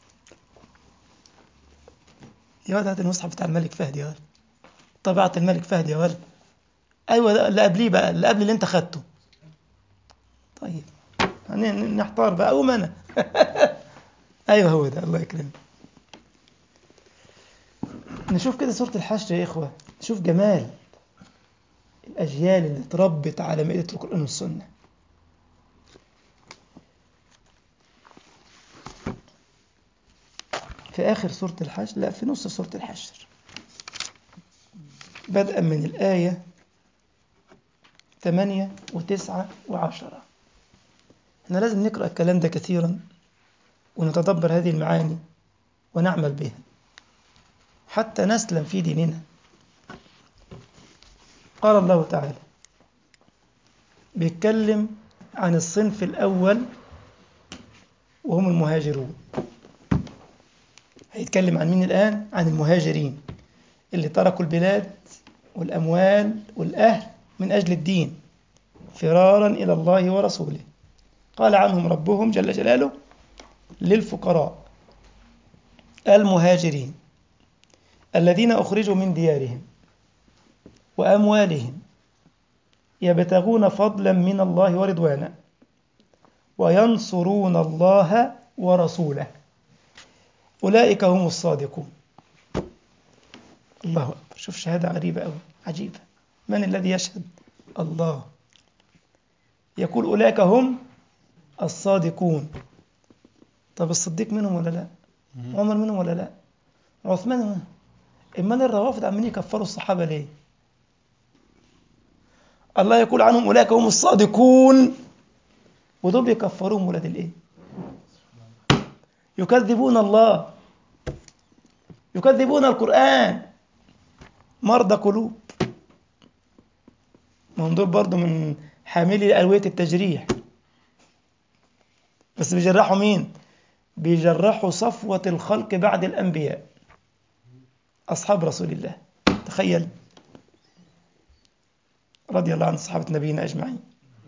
يا ولد هات المصحف بتاع الملك فهد يا ولد طبعة الملك فهد يا ولد ايوه اللي قبليه بقى اللي قبل اللي انت خدته طيب نحتار بقى أقوم أنا أيوه هو ده الله يكرمك نشوف كده سورة الحشر يا إخوة شوف جمال الأجيال اللي اتربت على مائدة القرآن والسنة في آخر سورة الحشر لا في نص سورة الحشر بدءا من الآية ثمانية وتسعة وعشرة احنا لازم نقرأ الكلام ده كثيرا ونتدبر هذه المعاني ونعمل بها حتى نسلم في ديننا قال الله تعالى بيتكلم عن الصنف الأول وهم المهاجرون هيتكلم عن مين الآن؟ عن المهاجرين اللي تركوا البلاد والأموال والأهل من أجل الدين فرارا إلى الله ورسوله قال عنهم ربهم جل جلاله للفقراء المهاجرين الذين أخرجوا من ديارهم وأموالهم يبتغون فضلا من الله ورضوانا وينصرون الله ورسوله أولئك هم الصادقون الله أكبر شوف شهادة غريبة أو عجيبة من الذي يشهد الله يقول أولئك هم الصادقون طب الصديق منهم ولا لا عمر منهم ولا لا عثمان منهم امال الروافض عمالين يكفروا الصحابه ليه الله يقول عنهم اولئك هم الصادقون ودول بيكفروهم ولاد الايه يكذبون الله يكذبون القران مرضى قلوب ما هم دول برضه من حاملي ألوية التجريح بس بيجرحوا مين؟ بيجرحوا صفوة الخلق بعد الأنبياء أصحاب رسول الله تخيل رضي الله عن صحابة نبينا أجمعين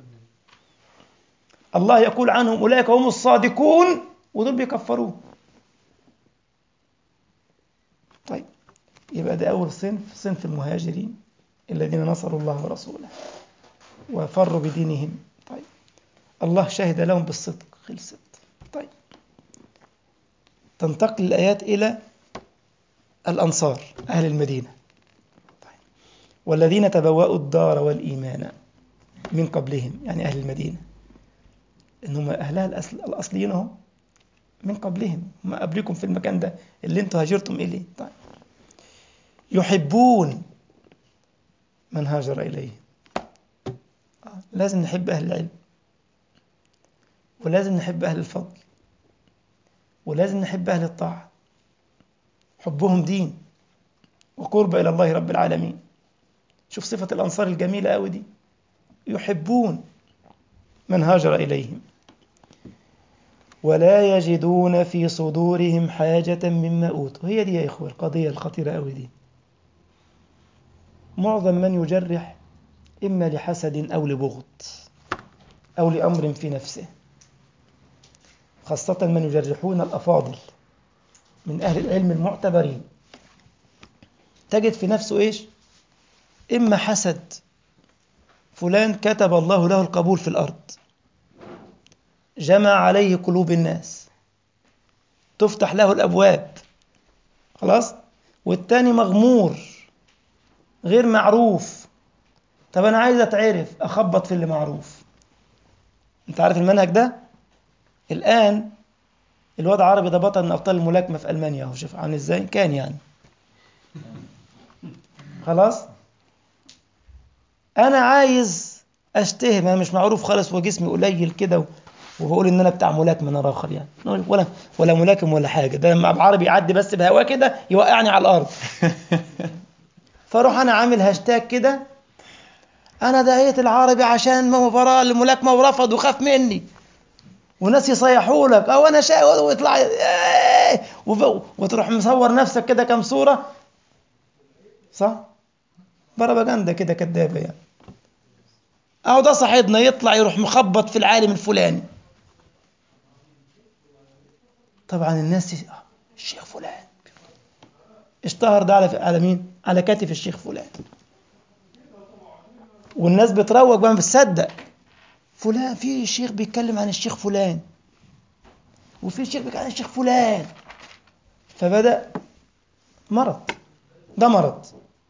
الله يقول عنهم أولئك هم الصادقون ودول بيكفروه طيب يبقى ده أول صنف صنف المهاجرين الذين نصروا الله ورسوله وفروا بدينهم طيب الله شهد لهم بالصدق خلصت طيب تنتقل الآيات إلى الأنصار أهل المدينة طيب. والذين تبوأوا الدار والإيمان من قبلهم يعني أهل المدينة إنهم أهلها الأصل الأصليين هم من قبلهم هم قبلكم في المكان ده اللي انتم هاجرتم إليه طيب يحبون من هاجر إليه لازم نحب أهل العلم ولازم نحب أهل الفضل ولازم نحب أهل الطاعة حبهم دين وقرب إلى الله رب العالمين شوف صفة الأنصار الجميلة أوي دي يحبون من هاجر إليهم ولا يجدون في صدورهم حاجة مما أوتوا هي دي يا إخوة القضية الخطيرة أوي دي معظم من يجرح إما لحسد أو لبغض أو لأمر في نفسه خاصة من يجرحون الأفاضل من أهل العلم المعتبرين تجد في نفسه إيش إما حسد فلان كتب الله له القبول في الأرض جمع عليه قلوب الناس تفتح له الأبواب خلاص والتاني مغمور غير معروف طب أنا عايز أتعرف أخبط في اللي معروف أنت عارف المنهج ده الآن الواد عربي ده بطل من أبطال الملاكمة في ألمانيا أهو شوف عامل إزاي كان يعني خلاص أنا عايز أشتهم أنا مش معروف خالص وجسمي قليل كده وبقول إن أنا بتاع ملاكمة أنا آخر يعني ولا ولا ملاكم ولا حاجة ده لما أبقى عربي يعدي بس بهواه كده يوقعني على الأرض فاروح أنا عامل هاشتاج كده أنا دعيت العربي عشان مباراة الملاكمة ورفض وخاف مني وناس يصيحوا لك او انا شاي ويطلع إيه وتروح مصور نفسك كده كام صوره صح بروباجندا كده كدابه يعني اهو ده صاحبنا يطلع يروح مخبط في العالم الفلاني طبعا الناس الشيخ فلان اشتهر ده على على مين على كتف الشيخ فلان والناس بتروج بقى بتصدق فلان في شيخ بيتكلم عن الشيخ فلان وفي شيخ بيتكلم عن الشيخ فلان فبدأ مرض ده مرض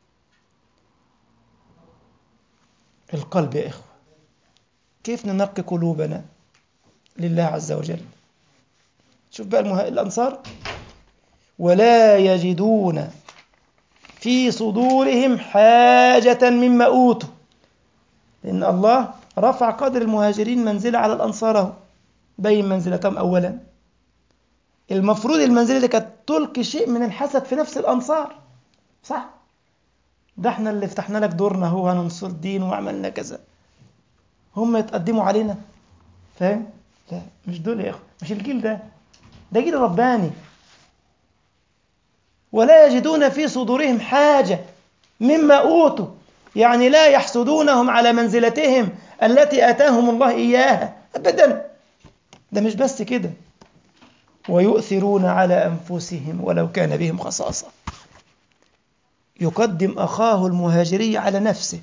القلب يا إخوة كيف ننقي قلوبنا لله عز وجل شوف بقى المه... الأنصار ولا يجدون في صدورهم حاجة مما أوتوا لأن الله رفع قدر المهاجرين منزلة على الأنصار أهو بين منزلتهم أولا المفروض المنزلة دي كانت تلقي شيء من الحسد في نفس الأنصار صح ده احنا اللي فتحنا لك دورنا هو هننصر الدين وعملنا كذا هم يتقدموا علينا فاهم لا مش دول يا اخو مش الجيل ده ده جيل رباني ولا يجدون في صدورهم حاجة مما أوتوا يعني لا يحسدونهم على منزلتهم التي آتاهم الله إياها أبدا ده مش بس كده ويؤثرون على أنفسهم ولو كان بهم خصاصة يقدم أخاه المهاجري على نفسه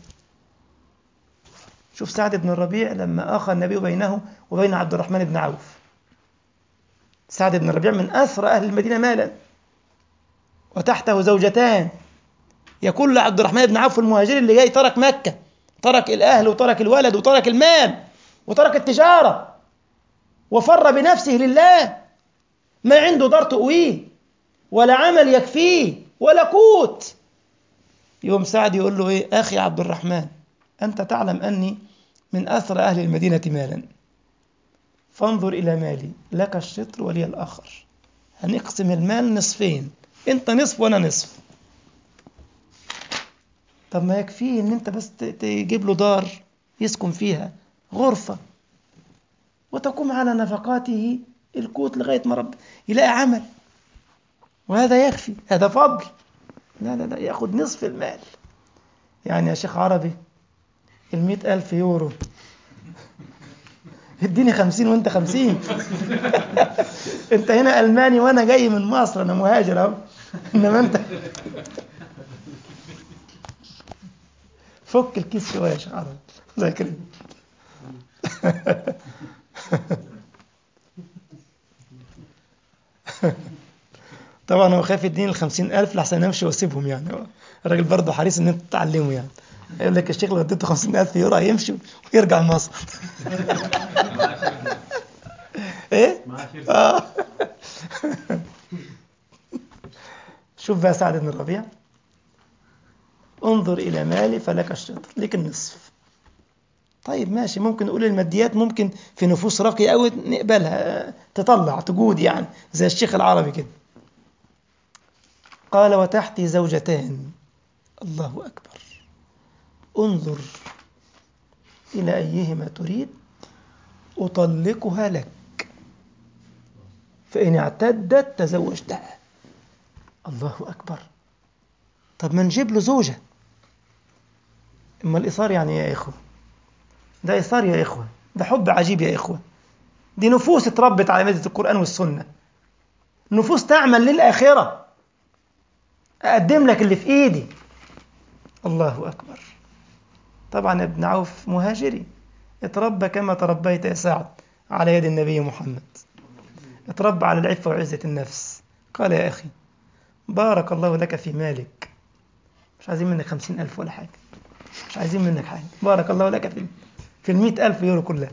شوف سعد بن الربيع لما أخى النبي بينه وبين عبد الرحمن بن عوف سعد بن الربيع من أثرى أهل المدينة مالا وتحته زوجتان يقول لعبد الرحمن بن عوف المهاجري اللي جاي ترك مكة ترك الأهل وترك الولد وترك المال وترك التجارة وفر بنفسه لله ما عنده دار تقويه ولا عمل يكفيه ولا قوت يوم سعد يقول له ايه اخي عبد الرحمن انت تعلم اني من اثر اهل المدينه مالا فانظر الى مالي لك الشطر ولي الاخر هنقسم المال نصفين انت نصف وانا نصف طب ما يكفيه ان انت بس ت- تجيب له دار يسكن فيها غرفة وتقوم على نفقاته القوت لغاية ما رب يلاقي عمل وهذا يكفي هذا فضل لا لا لا ياخد نصف المال يعني يا شيخ عربي المئة ألف يورو اديني خمسين وانت خمسين انت هنا ألماني وانا جاي من مصر انا مهاجر اهو انما انت فك الكيس شويه يا شيخ عربي الله يكرمك طبعا هو خايف يديني الخمسين ألف لحسن أمشي وأسيبهم يعني هو الراجل برضه حريص إن أنت تتعلمه يعني يقول لك الشيخ لو اديته خمسين ألف يورو هيمشي ويرجع مصر إيه؟ آه. شوف بقى سعد بن الربيع انظر إلى مالي فلك الشطر لك النصف طيب ماشي ممكن نقول الماديات ممكن في نفوس راقية أوي نقبلها تطلع تجود يعني زي الشيخ العربي كده قال وتحتي زوجتان الله أكبر انظر إلى أيهما تريد أطلقها لك فإن اعتدت تزوجتها الله أكبر طب ما نجيب له زوجة إما الإيثار يعني إيه يا إخوة ده إيثار يا إخوة ده حب عجيب يا إخوة دي نفوس اتربت على مادة القرآن والسنة نفوس تعمل للآخرة أقدم لك اللي في إيدي الله أكبر طبعا ابن عوف مهاجري اتربى كما تربيت يا سعد على يد النبي محمد اتربى على العفة وعزة النفس قال يا أخي بارك الله لك في مالك مش عايزين منك خمسين ألف ولا حاجة مش عايزين منك حاجة بارك الله لك في في المئة ألف يورو كلها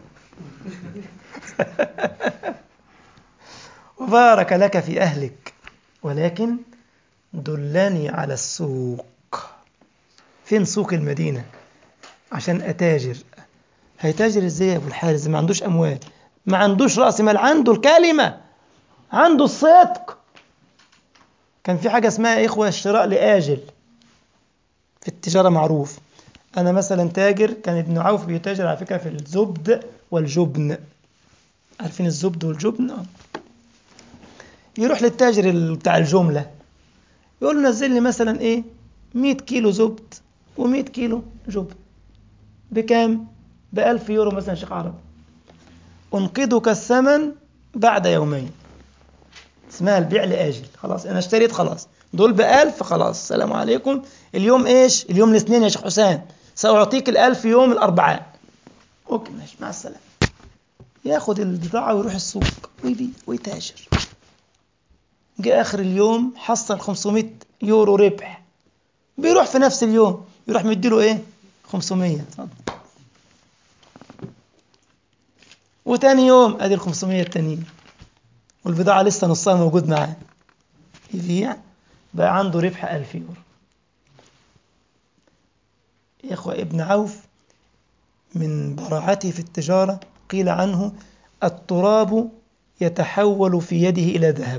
وبارك لك في أهلك ولكن دلني على السوق فين سوق المدينة عشان أتاجر هيتاجر ازاي يا ابو الحارث ما عندوش اموال ما عندوش راس مال عنده الكلمه عنده الصدق كان في حاجه اسمها يا اخوه الشراء لاجل في التجاره معروف انا مثلا تاجر كان ابن عوف بيتاجر على فكره في الزبد والجبن عارفين الزبد والجبن اه يروح للتاجر ال- بتاع الجمله يقول له نزل لي مثلا ايه 100 كيلو زبد و100 كيلو جبن بكام بألف يورو مثلا شيخ عرب أنقذك الثمن بعد يومين اسمها البيع لآجل خلاص أنا اشتريت خلاص دول بألف خلاص السلام عليكم اليوم إيش اليوم الاثنين يا شيخ حسين سأعطيك الألف يوم الأربعاء أوكي ماشي مع السلامة ياخد البضاعة ويروح السوق ويبيع ويتاجر جاء آخر اليوم حصل 500 يورو ربح بيروح في نفس اليوم يروح مديله إيه 500 اتفضل وتاني يوم ادي ال 500 التانيين والبضاعة لسه نصها موجود معاه يبيع بقى عنده ربح 1000 يورو يا اخوة ابن عوف من براعته في التجارة قيل عنه التراب يتحول في يده إلى ذهب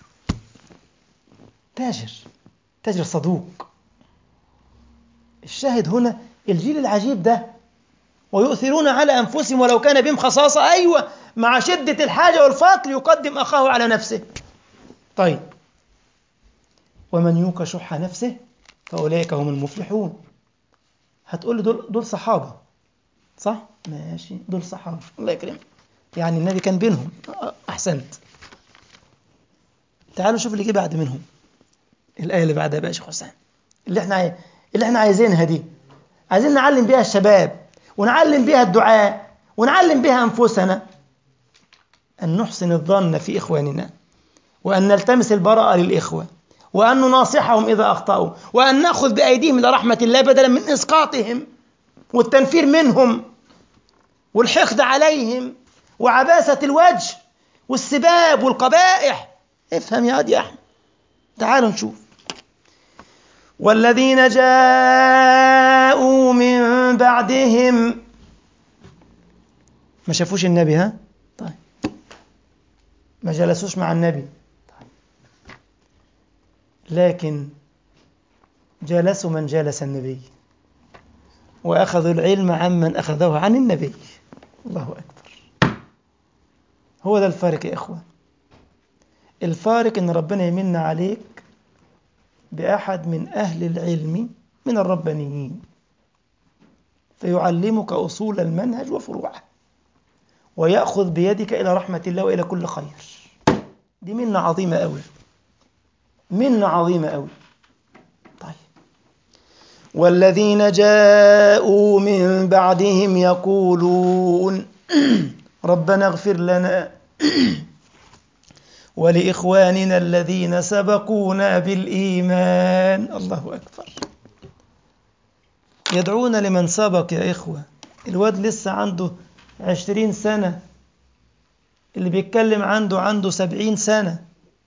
تاجر تاجر صدوق الشاهد هنا الجيل العجيب ده ويؤثرون على أنفسهم ولو كان بهم خصاصة أيوة مع شدة الحاجة والفقر يقدم أخاه على نفسه طيب ومن يوق شح نفسه فأولئك هم المفلحون هتقول لي دول, دول صحابة صح؟ ماشي دول صحابة الله يكرمك يعني النبي كان بينهم أحسنت تعالوا شوف اللي جه بعد منهم الآية اللي بعدها بقى يا شيخ حسين اللي احنا عاي... اللي احنا عايزينها دي عايزين نعلم بيها الشباب ونعلم بها الدعاء ونعلم بها أنفسنا أن نحسن الظن في إخواننا وأن نلتمس البراءة للإخوة وأن نناصحهم إذا أخطأوا وأن نأخذ بأيديهم إلى رحمة الله بدلا من إسقاطهم والتنفير منهم والحقد عليهم وعباسة الوجه والسباب والقبائح افهم يا واد يا أحمد تعالوا نشوف والذين جاءوا من بعدهم ما شافوش النبي ها طيب ما جلسوش مع النبي طيب. لكن جالسوا من جالس النبي وأخذوا العلم عمن أخذه عن النبي الله أكبر هو ده الفارق يا إخوة الفارق إن ربنا يمن عليك بأحد من أهل العلم من الربانيين فيعلمك أصول المنهج وفروعه ويأخذ بيدك إلى رحمة الله وإلى كل خير دي منة عظيمة أوي منة عظيمة أوي طيب والذين جاءوا من بعدهم يقولون ربنا اغفر لنا ولإخواننا الذين سبقونا بالإيمان الله أكبر يدعون لمن سبق يا إخوة الواد لسه عنده عشرين سنة اللي بيتكلم عنده عنده سبعين سنة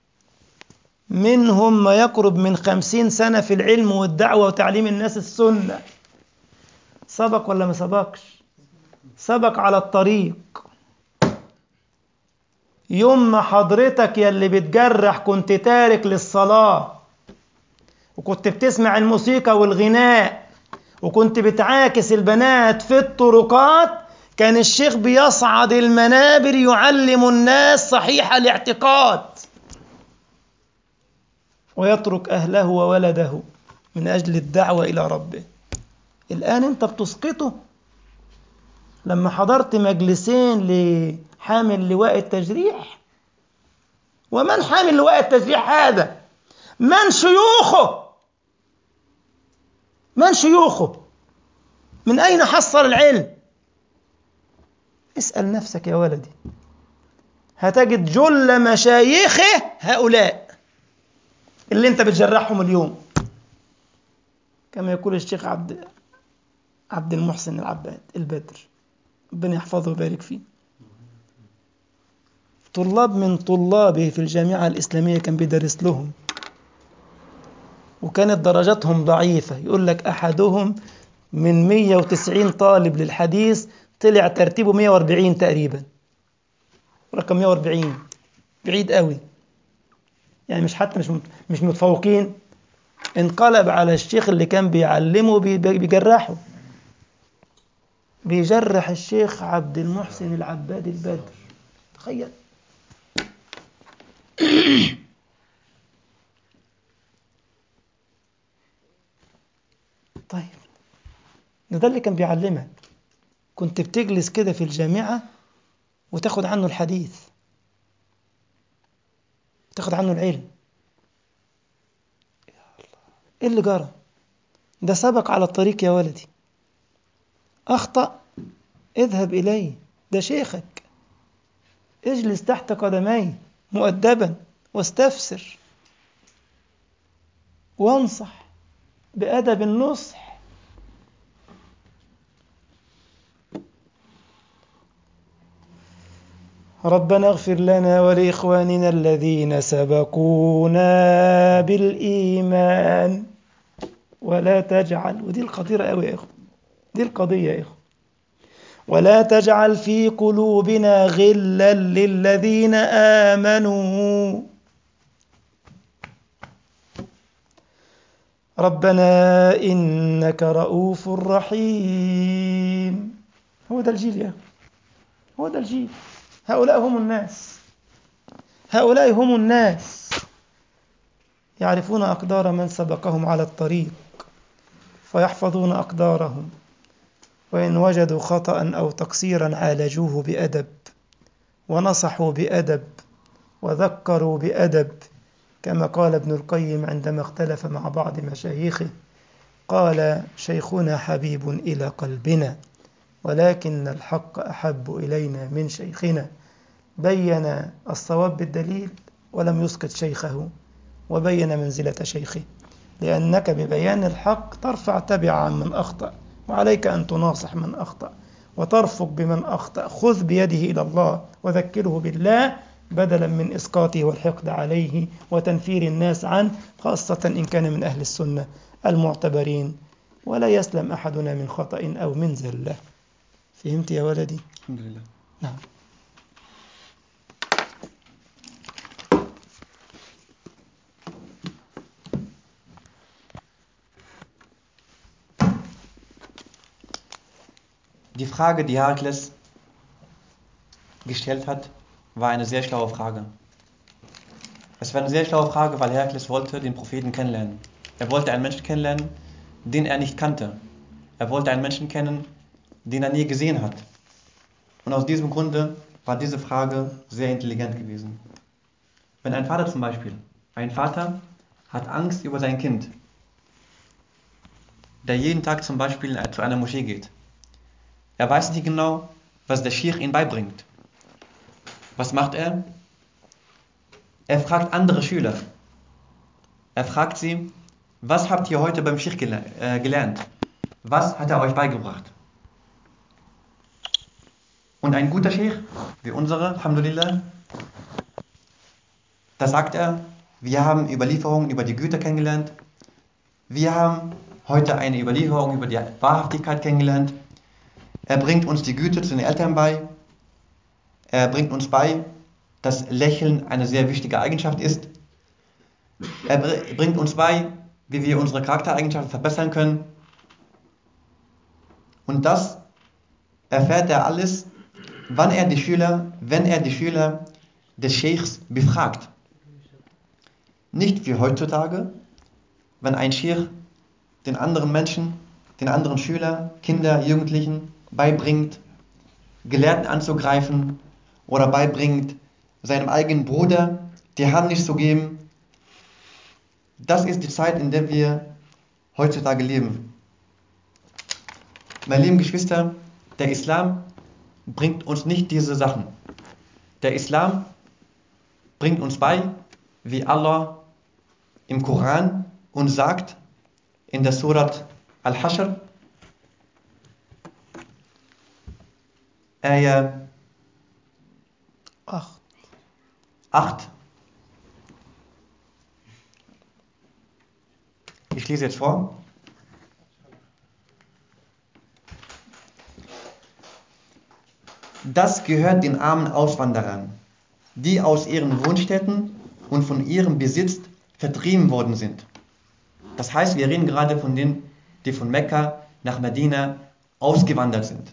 منهم ما يقرب من خمسين سنة في العلم والدعوة وتعليم الناس السنة سبق ولا ما سبقش سبق على الطريق يوم ما حضرتك يا اللي بتجرح كنت تارك للصلاة وكنت بتسمع الموسيقى والغناء وكنت بتعاكس البنات في الطرقات كان الشيخ بيصعد المنابر يعلم الناس صحيح الاعتقاد ويترك أهله وولده من أجل الدعوة إلى ربه الآن أنت بتسقطه لما حضرت مجلسين لحامل لواء التجريح ومن حامل لواء التجريح هذا من شيوخه من شيوخه من أين حصل العلم اسأل نفسك يا ولدي هتجد جل مشايخه هؤلاء اللي انت بتجرحهم اليوم كما يقول الشيخ عبد عبد المحسن العباد البدر ربنا يحفظه ويبارك فيه طلاب من طلابه في الجامعة الإسلامية كان بيدرس لهم وكانت درجاتهم ضعيفة يقول لك أحدهم من 190 طالب للحديث طلع ترتيبه 140 تقريبا رقم 140 بعيد قوي يعني مش حتى مش مش متفوقين انقلب على الشيخ اللي كان بيعلمه بيجرحه بيجرح الشيخ عبد المحسن العباد البدر تخيل طيب ده اللي كان بيعلمك كنت بتجلس كده في الجامعة وتاخد عنه الحديث تاخد عنه العلم يا الله ايه اللي جرى ده سبق على الطريق يا ولدي اخطا اذهب اليه ده شيخك اجلس تحت قدميه مؤدبا واستفسر وانصح بادب النصح ربنا اغفر لنا ولإخواننا الذين سبقونا بالإيمان ولا تجعل ودي الخطيرة قوي يا إخوة دي القضية يا إخوة ولا تجعل في قلوبنا غلا للذين آمنوا ربنا إنك رؤوف رحيم هو ده الجيل يا هو ده الجيل هؤلاء هم الناس هؤلاء هم الناس يعرفون أقدار من سبقهم على الطريق فيحفظون أقدارهم وإن وجدوا خطأ أو تقصيرا عالجوه بأدب ونصحوا بأدب وذكروا بأدب كما قال ابن القيم عندما اختلف مع بعض مشايخه قال شيخنا حبيب إلى قلبنا ولكن الحق أحب إلينا من شيخنا بين الصواب بالدليل ولم يسقط شيخه وبين منزلة شيخه لأنك ببيان الحق ترفع تبع من أخطأ وعليك أن تناصح من أخطأ وترفق بمن أخطأ خذ بيده إلى الله وذكره بالله بدلا من إسقاطه والحقد عليه وتنفير الناس عنه خاصة إن كان من أهل السنة المعتبرين ولا يسلم أحدنا من خطأ أو من زلة فهمت يا ولدي؟ الحمد لله نعم Die Frage, die Herakles gestellt hat, war eine sehr schlaue Frage. Es war eine sehr schlaue Frage, weil Herakles wollte den Propheten kennenlernen. Er wollte einen Menschen kennenlernen, den er nicht kannte. Er wollte einen Menschen kennen, den er nie gesehen hat. Und aus diesem Grunde war diese Frage sehr intelligent gewesen. Wenn ein Vater zum Beispiel, ein Vater hat Angst über sein Kind, der jeden Tag zum Beispiel zu einer Moschee geht. Er weiß nicht genau, was der Schirch ihm beibringt. Was macht er? Er fragt andere Schüler. Er fragt sie, was habt ihr heute beim Schirch gele äh, gelernt? Was hat er euch beigebracht? Und ein guter Sheikh, wie unsere, Alhamdulillah, da sagt er, wir haben Überlieferungen über die Güter kennengelernt. Wir haben heute eine Überlieferung über die Wahrhaftigkeit kennengelernt. Er bringt uns die Güte zu den Eltern bei. Er bringt uns bei, dass Lächeln eine sehr wichtige Eigenschaft ist. Er bringt uns bei, wie wir unsere Charaktereigenschaften verbessern können. Und das erfährt er alles, wann er die Schüler, wenn er die Schüler des Scheichs befragt. Nicht wie heutzutage, wenn ein Scheich den anderen Menschen, den anderen Schüler, Kinder, Jugendlichen beibringt, Gelehrten anzugreifen oder beibringt, seinem eigenen Bruder die Hand nicht zu geben. Das ist die Zeit, in der wir heutzutage leben. Meine lieben Geschwister, der Islam bringt uns nicht diese Sachen. Der Islam bringt uns bei, wie Allah im Koran uns sagt, in der Surat Al-Hashr, Ayah 8. 8. Ich lese jetzt vor. Das gehört den armen Auswanderern, die aus ihren Wohnstätten und von ihrem Besitz vertrieben worden sind. Das heißt, wir reden gerade von denen, die von Mekka nach Medina ausgewandert sind.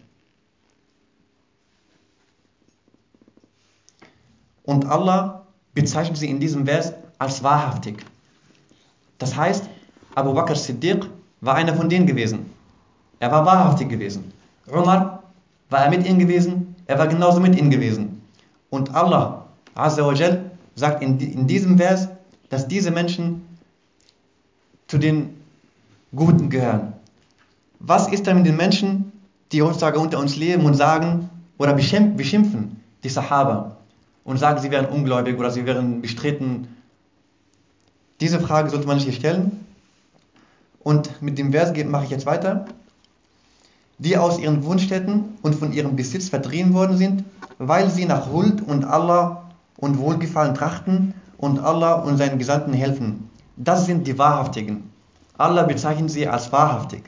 Und Allah bezeichnet sie in diesem Vers als wahrhaftig. Das heißt, Abu Bakr Siddiq war einer von denen gewesen. Er war wahrhaftig gewesen. Umar war er mit ihnen gewesen, er war genauso mit ihnen gewesen. Und Allah Azza wa Jal sagt in, in diesem Vers, dass diese Menschen zu den Guten gehören. Was ist dann mit den Menschen, die heutzutage unter uns leben und sagen oder beschimpfen die Sahaba und sagen, sie wären ungläubig oder sie wären bestritten? Diese Frage sollte man sich hier stellen. Und mit dem Vers mache ich jetzt weiter. Die aus ihren Wohnstätten und von ihrem Besitz vertrieben worden sind, weil sie nach Huld und Allah und Wohlgefallen trachten und Allah und seinen Gesandten helfen. Das sind die Wahrhaftigen. Allah bezeichnet sie als wahrhaftig.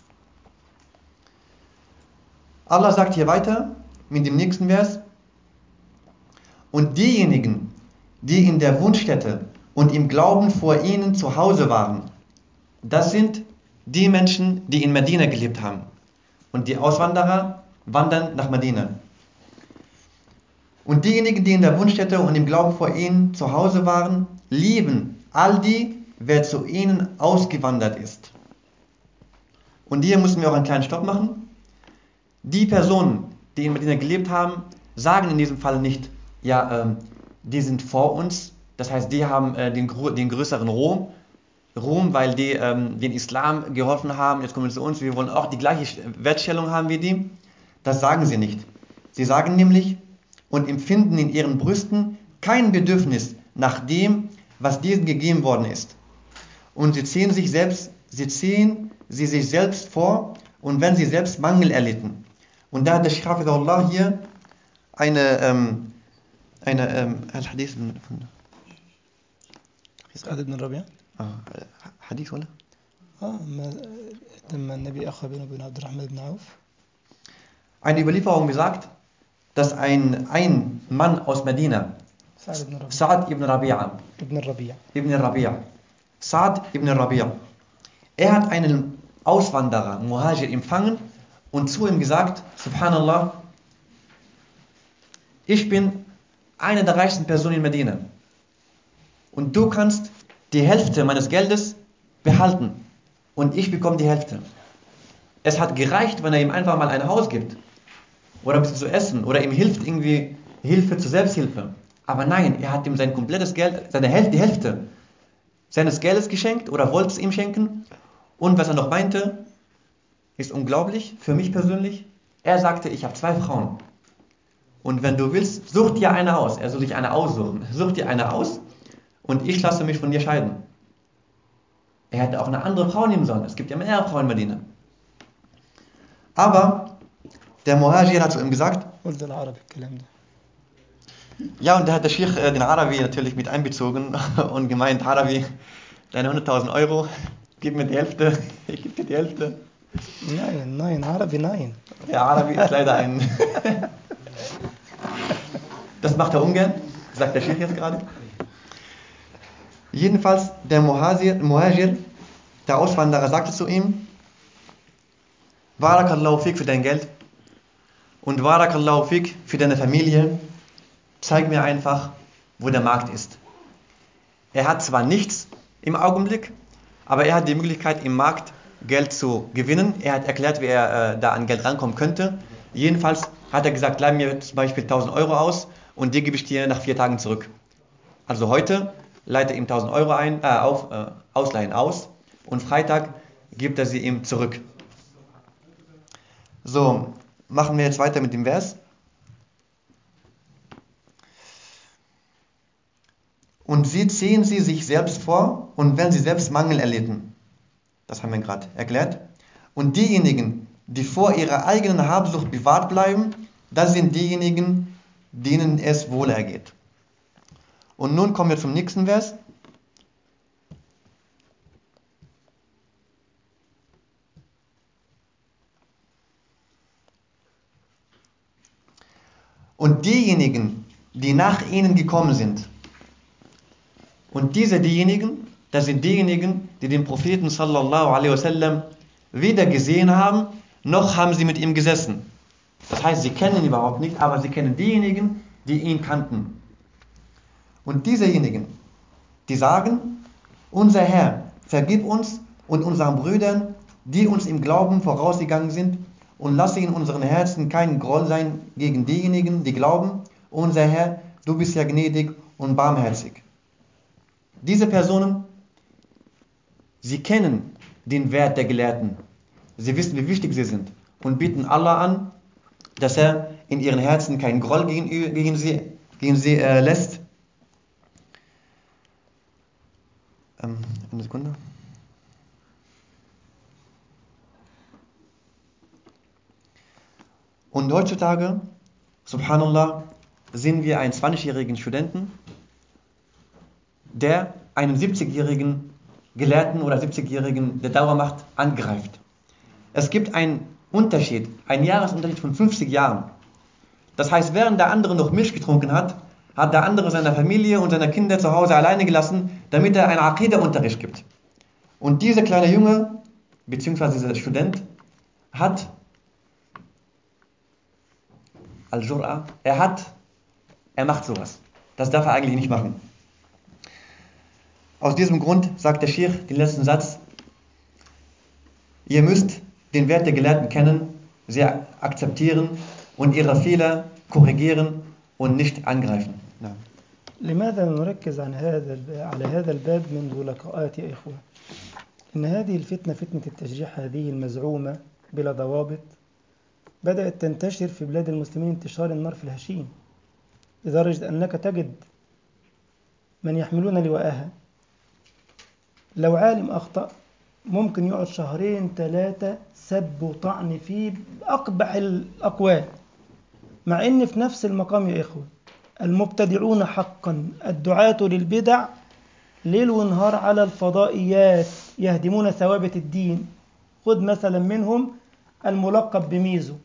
Allah sagt hier weiter mit dem nächsten Vers. Und diejenigen, die in der Wohnstätte und im Glauben vor ihnen zu Hause waren, das sind die Menschen, die in Medina gelebt haben. Und die Auswanderer wandern nach Medina. Und diejenigen, die in der Wohnstätte und im Glauben vor ihnen zu Hause waren, lieben all die, wer zu ihnen ausgewandert ist. Und hier müssen wir auch einen kleinen Stopp machen. Die Personen, die in Medina gelebt haben, sagen in diesem Fall nicht, ja, ähm, die sind vor uns, das heißt, die haben äh, den, den größeren Ruhm, Ruhm, weil die ähm, den Islam geholfen haben, jetzt kommen sie zu uns, wir wollen auch die gleiche Wertstellung haben wie die. Das sagen sie nicht. Sie sagen nämlich und empfinden in ihren Brüsten kein Bedürfnis nach dem, was diesen gegeben worden ist. Und sie ziehen sich selbst, sie ziehen sie sich selbst vor und wenn sie selbst Mangel erlitten. Und da hat der Sheikh Allah hier eine, ähm, eine, ähm, Al-Hadith von سعد بن ربيع آه حديث ولا؟ آه ما لما النبي أخى بينه وبين عبد الرحمن بن عوف Eine Überlieferung besagt, dass ein, ein Mann aus Medina, سعد بن ربيع Sa'ad ibn Rabi'a, ابن الربيع ibn Rabi'a, Sa'ad ibn Rabi'a, er hat einen Auswanderer, Muhajir, empfangen und zu ihm gesagt, Subhanallah, ich bin eine der reichsten Personen in Medina und du kannst die Hälfte meines Geldes behalten und ich bekomme die Hälfte. Es hat gereicht, wenn er ihm einfach mal ein Haus gibt oder ein bisschen zu essen oder ihm hilft irgendwie Hilfe zur Selbsthilfe. Aber nein, er hat ihm sein komplettes Geld, seine Hälfte, die Hälfte seines Geldes geschenkt oder wollte es ihm schenken. Und was er noch meinte, ist unglaublich für mich persönlich. Er sagte, ich habe zwei Frauen. Und wenn du willst, such dir eine aus. Er soll sich eine aussuchen. Such dir eine aus und ich lasse mich von dir scheiden. Er hätte auch eine andere Frau nehmen sollen. Es gibt ja mehrere Frauen in Medina. Aber der Muhajir hat zu ihm gesagt, قلت العربي الكلام ده ja, und da hat der Sheikh äh, den Arabi natürlich mit einbezogen und gemeint, Arabi, deine 100.000 Euro, gib mir die Hälfte, ich gebe dir die Hälfte. nein nein عربي nein Ja, Arabi ist leider ein... das macht er ungern, sagt der Sheikh jetzt gerade. Jedenfalls, der Muhajir, Muhajir, der Auswanderer, sagte zu ihm, Barakallahu fik für dein Geld und Barakallahu fik für deine Familie. Zeig mir einfach, wo der Markt ist. Er hat zwar nichts im Augenblick, aber er hat die Möglichkeit, im Markt Geld zu gewinnen. Er hat erklärt, wie er äh, da an Geld rankommen könnte. Jedenfalls hat er gesagt, leih mir zum Beispiel 1000 Euro aus und die gebe ich dir nach vier Tagen zurück. Also heute leiht er ihm 1000 Euro ein, äh, auf, äh, ausleihen aus und Freitag gibt er sie ihm zurück. So, machen wir jetzt weiter mit dem Vers. Und sie ziehen sie sich selbst vor und wenn sie selbst Mangel erlitten. Das haben wir gerade erklärt. Und diejenigen, die vor ihrer eigenen Habsucht bewahrt bleiben, das sind diejenigen, denen es wohl ergeht. Und nun kommen wir zum nächsten Vers. Und diejenigen, die nach ihnen gekommen sind, und diese diejenigen, das sind diejenigen, die den Propheten sallallahu alaihi wasallam weder gesehen haben, noch haben sie mit ihm gesessen. Das heißt, sie kennen ihn überhaupt nicht, aber sie kennen diejenigen, die ihn kannten. Und diesejenigen, die sagen, unser Herr, vergib uns und unseren Brüdern, die uns im Glauben vorausgegangen sind, und lasse in unseren Herzen kein Groll sein gegen diejenigen, die glauben, unser Herr, du bist ja gnädig und barmherzig. Diese Personen, sie kennen den Wert der Gelehrten. Sie wissen, wie wichtig sie sind und bitten Allah an, dass er in ihren Herzen keinen Groll gegen, gegen sie, gegen sie äh, lässt. Ähm, eine Sekunde. Und heutzutage, subhanallah, sehen wir einen 20-jährigen Studenten, der einen 70-jährigen Gelehrten oder 70-jährigen der Dauermacht angreift. Es gibt einen Unterschied, einen Jahresunterschied von 50 Jahren. Das heißt, während der andere noch Milch getrunken hat, hat der andere seiner Familie und seiner Kinder zu Hause alleine gelassen, damit er einen Aqidah-Unterricht gibt. Und dieser kleine Junge, beziehungsweise dieser Student, hat Al-Jur'a, er hat, er macht sowas. Das darf er eigentlich nicht machen. Aus diesem Grund sagt der Sheikh den letzten Satz, ihr müsst den Wert der Gelehrten kennen, sie akzeptieren und ihre Fehler korrigieren und nicht angreifen. Ja. لماذا نركز عن هذا الب- على هذا الباب منذ لقاءات يا إخوة؟ إن هذه الفتنة فتنة التشجيع هذه المزعومة بلا ضوابط بدأت تنتشر في بلاد المسلمين انتشار النار في الهشيم لدرجة أنك تجد من يحملون لواءها لو عالم أخطأ ممكن يقعد شهرين ثلاثة سب وطعن فيه بأقبح الأقوال مع إن في نفس المقام يا إخوة المبتدعون حقا الدعاة للبدع ليل ونهار على الفضائيات يهدمون ثوابت الدين خذ مثلا منهم الملقب بميزو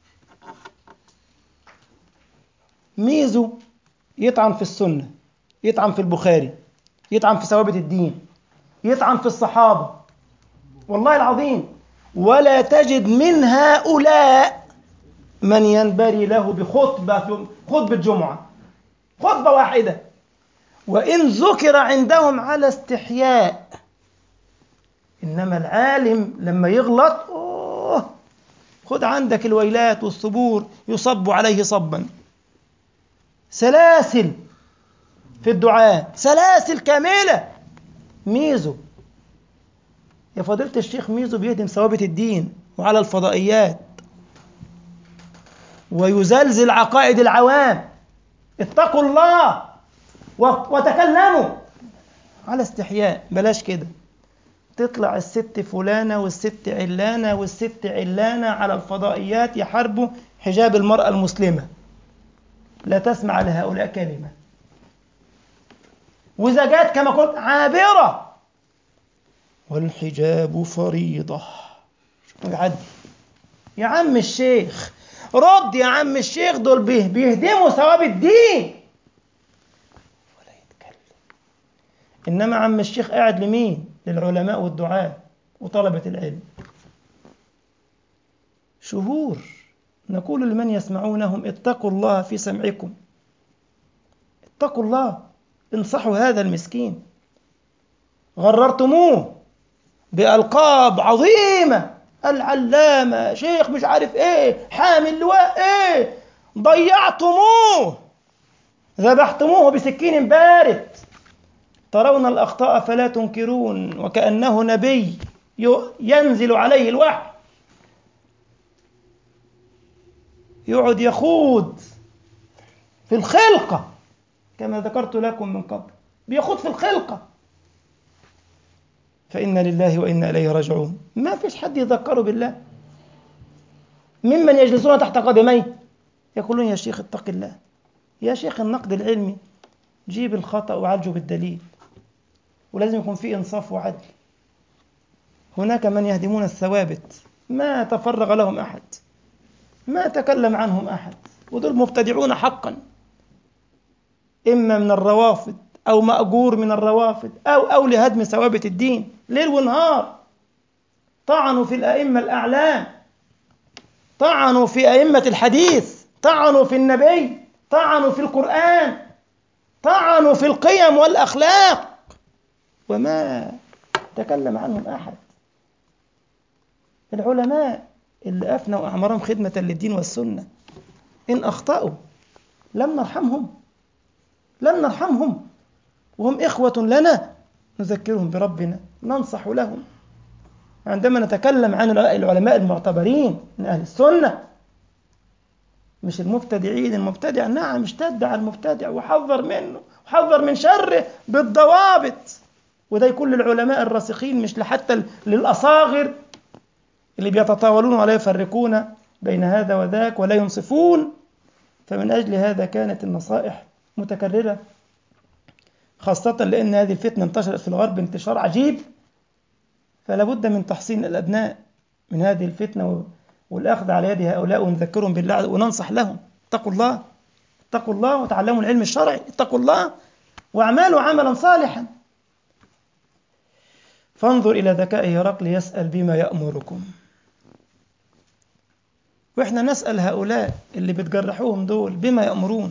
ميزو يطعن في السنة يطعن في البخاري يطعن في ثوابت الدين يطعن في الصحابة والله العظيم ولا تجد من هؤلاء من ينبري له بخطبة خطبة جمعة خطبة واحدة وإن ذكر عندهم على استحياء إنما العالم لما يغلط أوه خد عندك الويلات والصبور يصب عليه صبا سلاسل في الدعاء سلاسل كاملة ميزو يا فضيلة الشيخ ميزو بيهدم ثوابت الدين وعلى الفضائيات ويزلزل عقائد العوام اتقوا الله وتكلموا على استحياء بلاش كده تطلع الست فلانة والست علانة والست علانة على الفضائيات يحاربوا حجاب المرأة المسلمة لا تسمع لهؤلاء كلمة وإذا جاءت كما قلت عابرة والحجاب فريضة عدي يا عم الشيخ رد يا عم الشيخ دول بيهدموا ثواب الدين ولا يتكلم إنما عم الشيخ قاعد لمين للعلماء والدعاة وطلبة العلم شهور نقول لمن يسمعونهم اتقوا الله في سمعكم اتقوا الله انصحوا هذا المسكين غررتموه بألقاب عظيمة العلامة شيخ مش عارف ايه حامل لواء ايه ضيعتموه ذبحتموه بسكين بارد ترون الأخطاء فلا تنكرون وكأنه نبي ينزل عليه الوحي يقعد يخوض في الخلقة كما ذكرت لكم من قبل بيخوض في الخلقة فإنا لله وإنا إليه راجعون ما فيش حد يذكره بالله ممن يجلسون تحت قدميه يقولون يا شيخ اتق الله يا شيخ النقد العلمي جيب الخطأ وعالجه بالدليل ولازم يكون في إنصاف وعدل هناك من يهدمون الثوابت ما تفرغ لهم أحد ما تكلم عنهم أحد ودول مبتدعون حقا إما من الروافض أو مأجور من الروافض أو أو لهدم ثوابت الدين ليل ونهار طعنوا في الأئمة الأعلام طعنوا في أئمة الحديث طعنوا في النبي طعنوا في القرآن طعنوا في القيم والأخلاق وما تكلم عنهم أحد العلماء اللي أفنوا أعمارهم خدمة للدين والسنة إن أخطأوا لم نرحمهم لم نرحمهم وهم إخوة لنا نذكرهم بربنا ننصح لهم عندما نتكلم عن العلماء المعتبرين من أهل السنة مش المبتدعين المبتدع نعم اشتد على المبتدع وحذر منه وحذر من شره بالضوابط وده يكون للعلماء الراسخين مش لحتى للأصاغر اللي بيتطاولون ولا يفرقون بين هذا وذاك ولا ينصفون فمن أجل هذا كانت النصائح متكررة خاصة لأن هذه الفتنة انتشرت في الغرب انتشار عجيب فلا بد من تحصين الأبناء من هذه الفتنة والأخذ على يد هؤلاء ونذكرهم بالله وننصح لهم اتقوا الله اتقوا الله وتعلموا العلم الشرعي اتقوا الله واعملوا عملا صالحا فانظر إلى ذكاء هرقل يسأل بما يأمركم وإحنا نسأل هؤلاء اللي بتجرحوهم دول بما يأمرون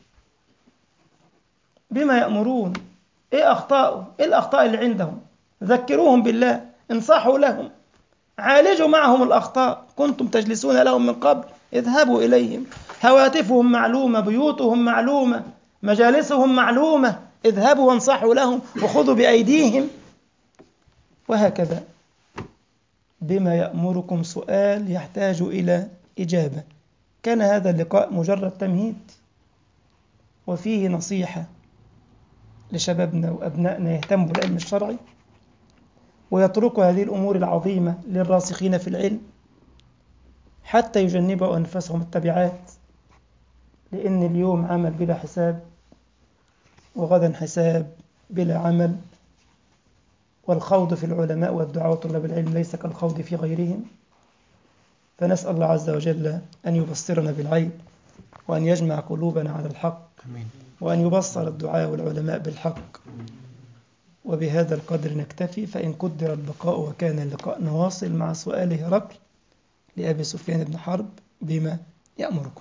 بما يأمرون إيه أخطاء إيه الأخطاء اللي عندهم ذكروهم بالله انصحوا لهم عالجوا معهم الأخطاء كنتم تجلسون لهم من قبل اذهبوا إليهم هواتفهم معلومة بيوتهم معلومة مجالسهم معلومة اذهبوا وانصحوا لهم وخذوا بأيديهم وهكذا بما يأمركم سؤال يحتاج إلى إجابة كان هذا اللقاء مجرد تمهيد وفيه نصيحة لشبابنا وأبنائنا يهتموا بالعلم الشرعي ويتركوا هذه الأمور العظيمة للراسخين في العلم حتى يجنبوا أنفسهم التبعات لأن اليوم عمل بلا حساب وغدا حساب بلا عمل والخوض في العلماء والدعاء وطلاب العلم ليس كالخوض في غيرهم فنسأل الله عز وجل أن يبصرنا بالعيب وأن يجمع قلوبنا على الحق آمين وأن يبصر الدعاء والعلماء بالحق وبهذا القدر نكتفي فإن قدر البقاء وكان اللقاء نواصل مع سؤال هرقل لأبي سفيان بن حرب بما يأمركم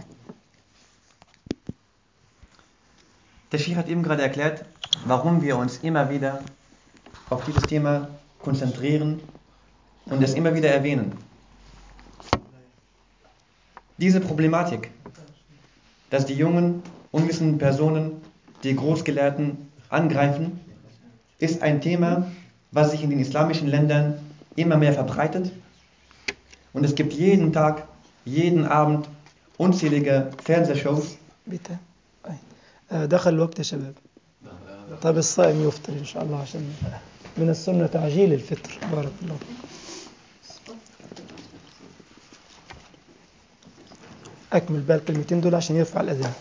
Der Sheikh hat eben gerade erklärt, warum wir uns immer wieder auf dieses Thema konzentrieren und es immer wieder erwähnen. Diese Problematik, dass die jungen, unwissenden Personen die Großgelehrten angreifen, ist ein Thema, was sich in den islamischen Ländern immer mehr verbreitet. Und es gibt jeden Tag, jeden Abend unzählige Fernsehshows, بتا أي. آه، دخل الوقت يا شباب طب الصائم يفطر إن شاء الله عشان من السنة تعجيل الفطر بارك الله فيكم أكمل بقى الكلمتين دول عشان يرفع الأذان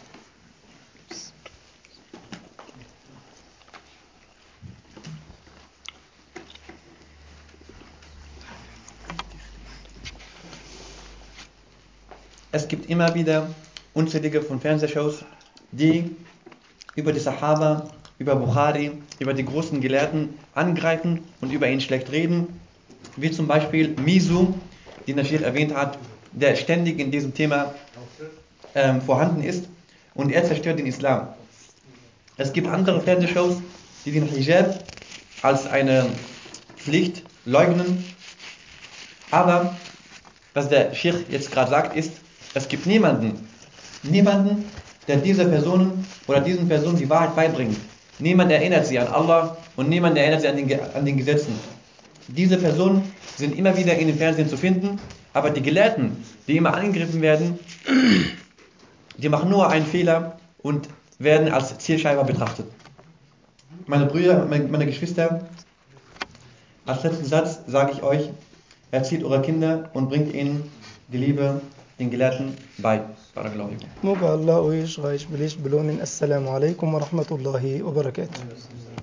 Es gibt immer wieder unzählige von Fernsehshows, die über die Sahaba, über Bukhari, über die großen Gelehrten angreifen und über ihn schlecht reden. Wie zum Beispiel Misu, den der Sheikh erwähnt hat, der ständig in diesem Thema ähm, vorhanden ist und er zerstört den Islam. Es gibt andere Fernsehshows, die den Hijab als eine Pflicht leugnen. Aber was der Sheikh jetzt gerade sagt, ist, es gibt niemanden, niemanden, der dieser Personen oder diesen Personen die Wahrheit beibringt. Niemand erinnert sie an Allah und niemand erinnert sie an den, Ge- an den Gesetzen. Diese Personen sind immer wieder in den Fernsehen zu finden, aber die Gelehrten, die immer angegriffen werden, die machen nur einen Fehler und werden als Zielscheiber betrachtet. Meine Brüder, meine, meine Geschwister, als letzten Satz sage ich euch, erzieht eure Kinder und bringt ihnen die Liebe den Gelehrten bei. Barakallahu fikum. موجة الله ويش غايش بليش بلون السلام عليكم ورحمة الله وبركاته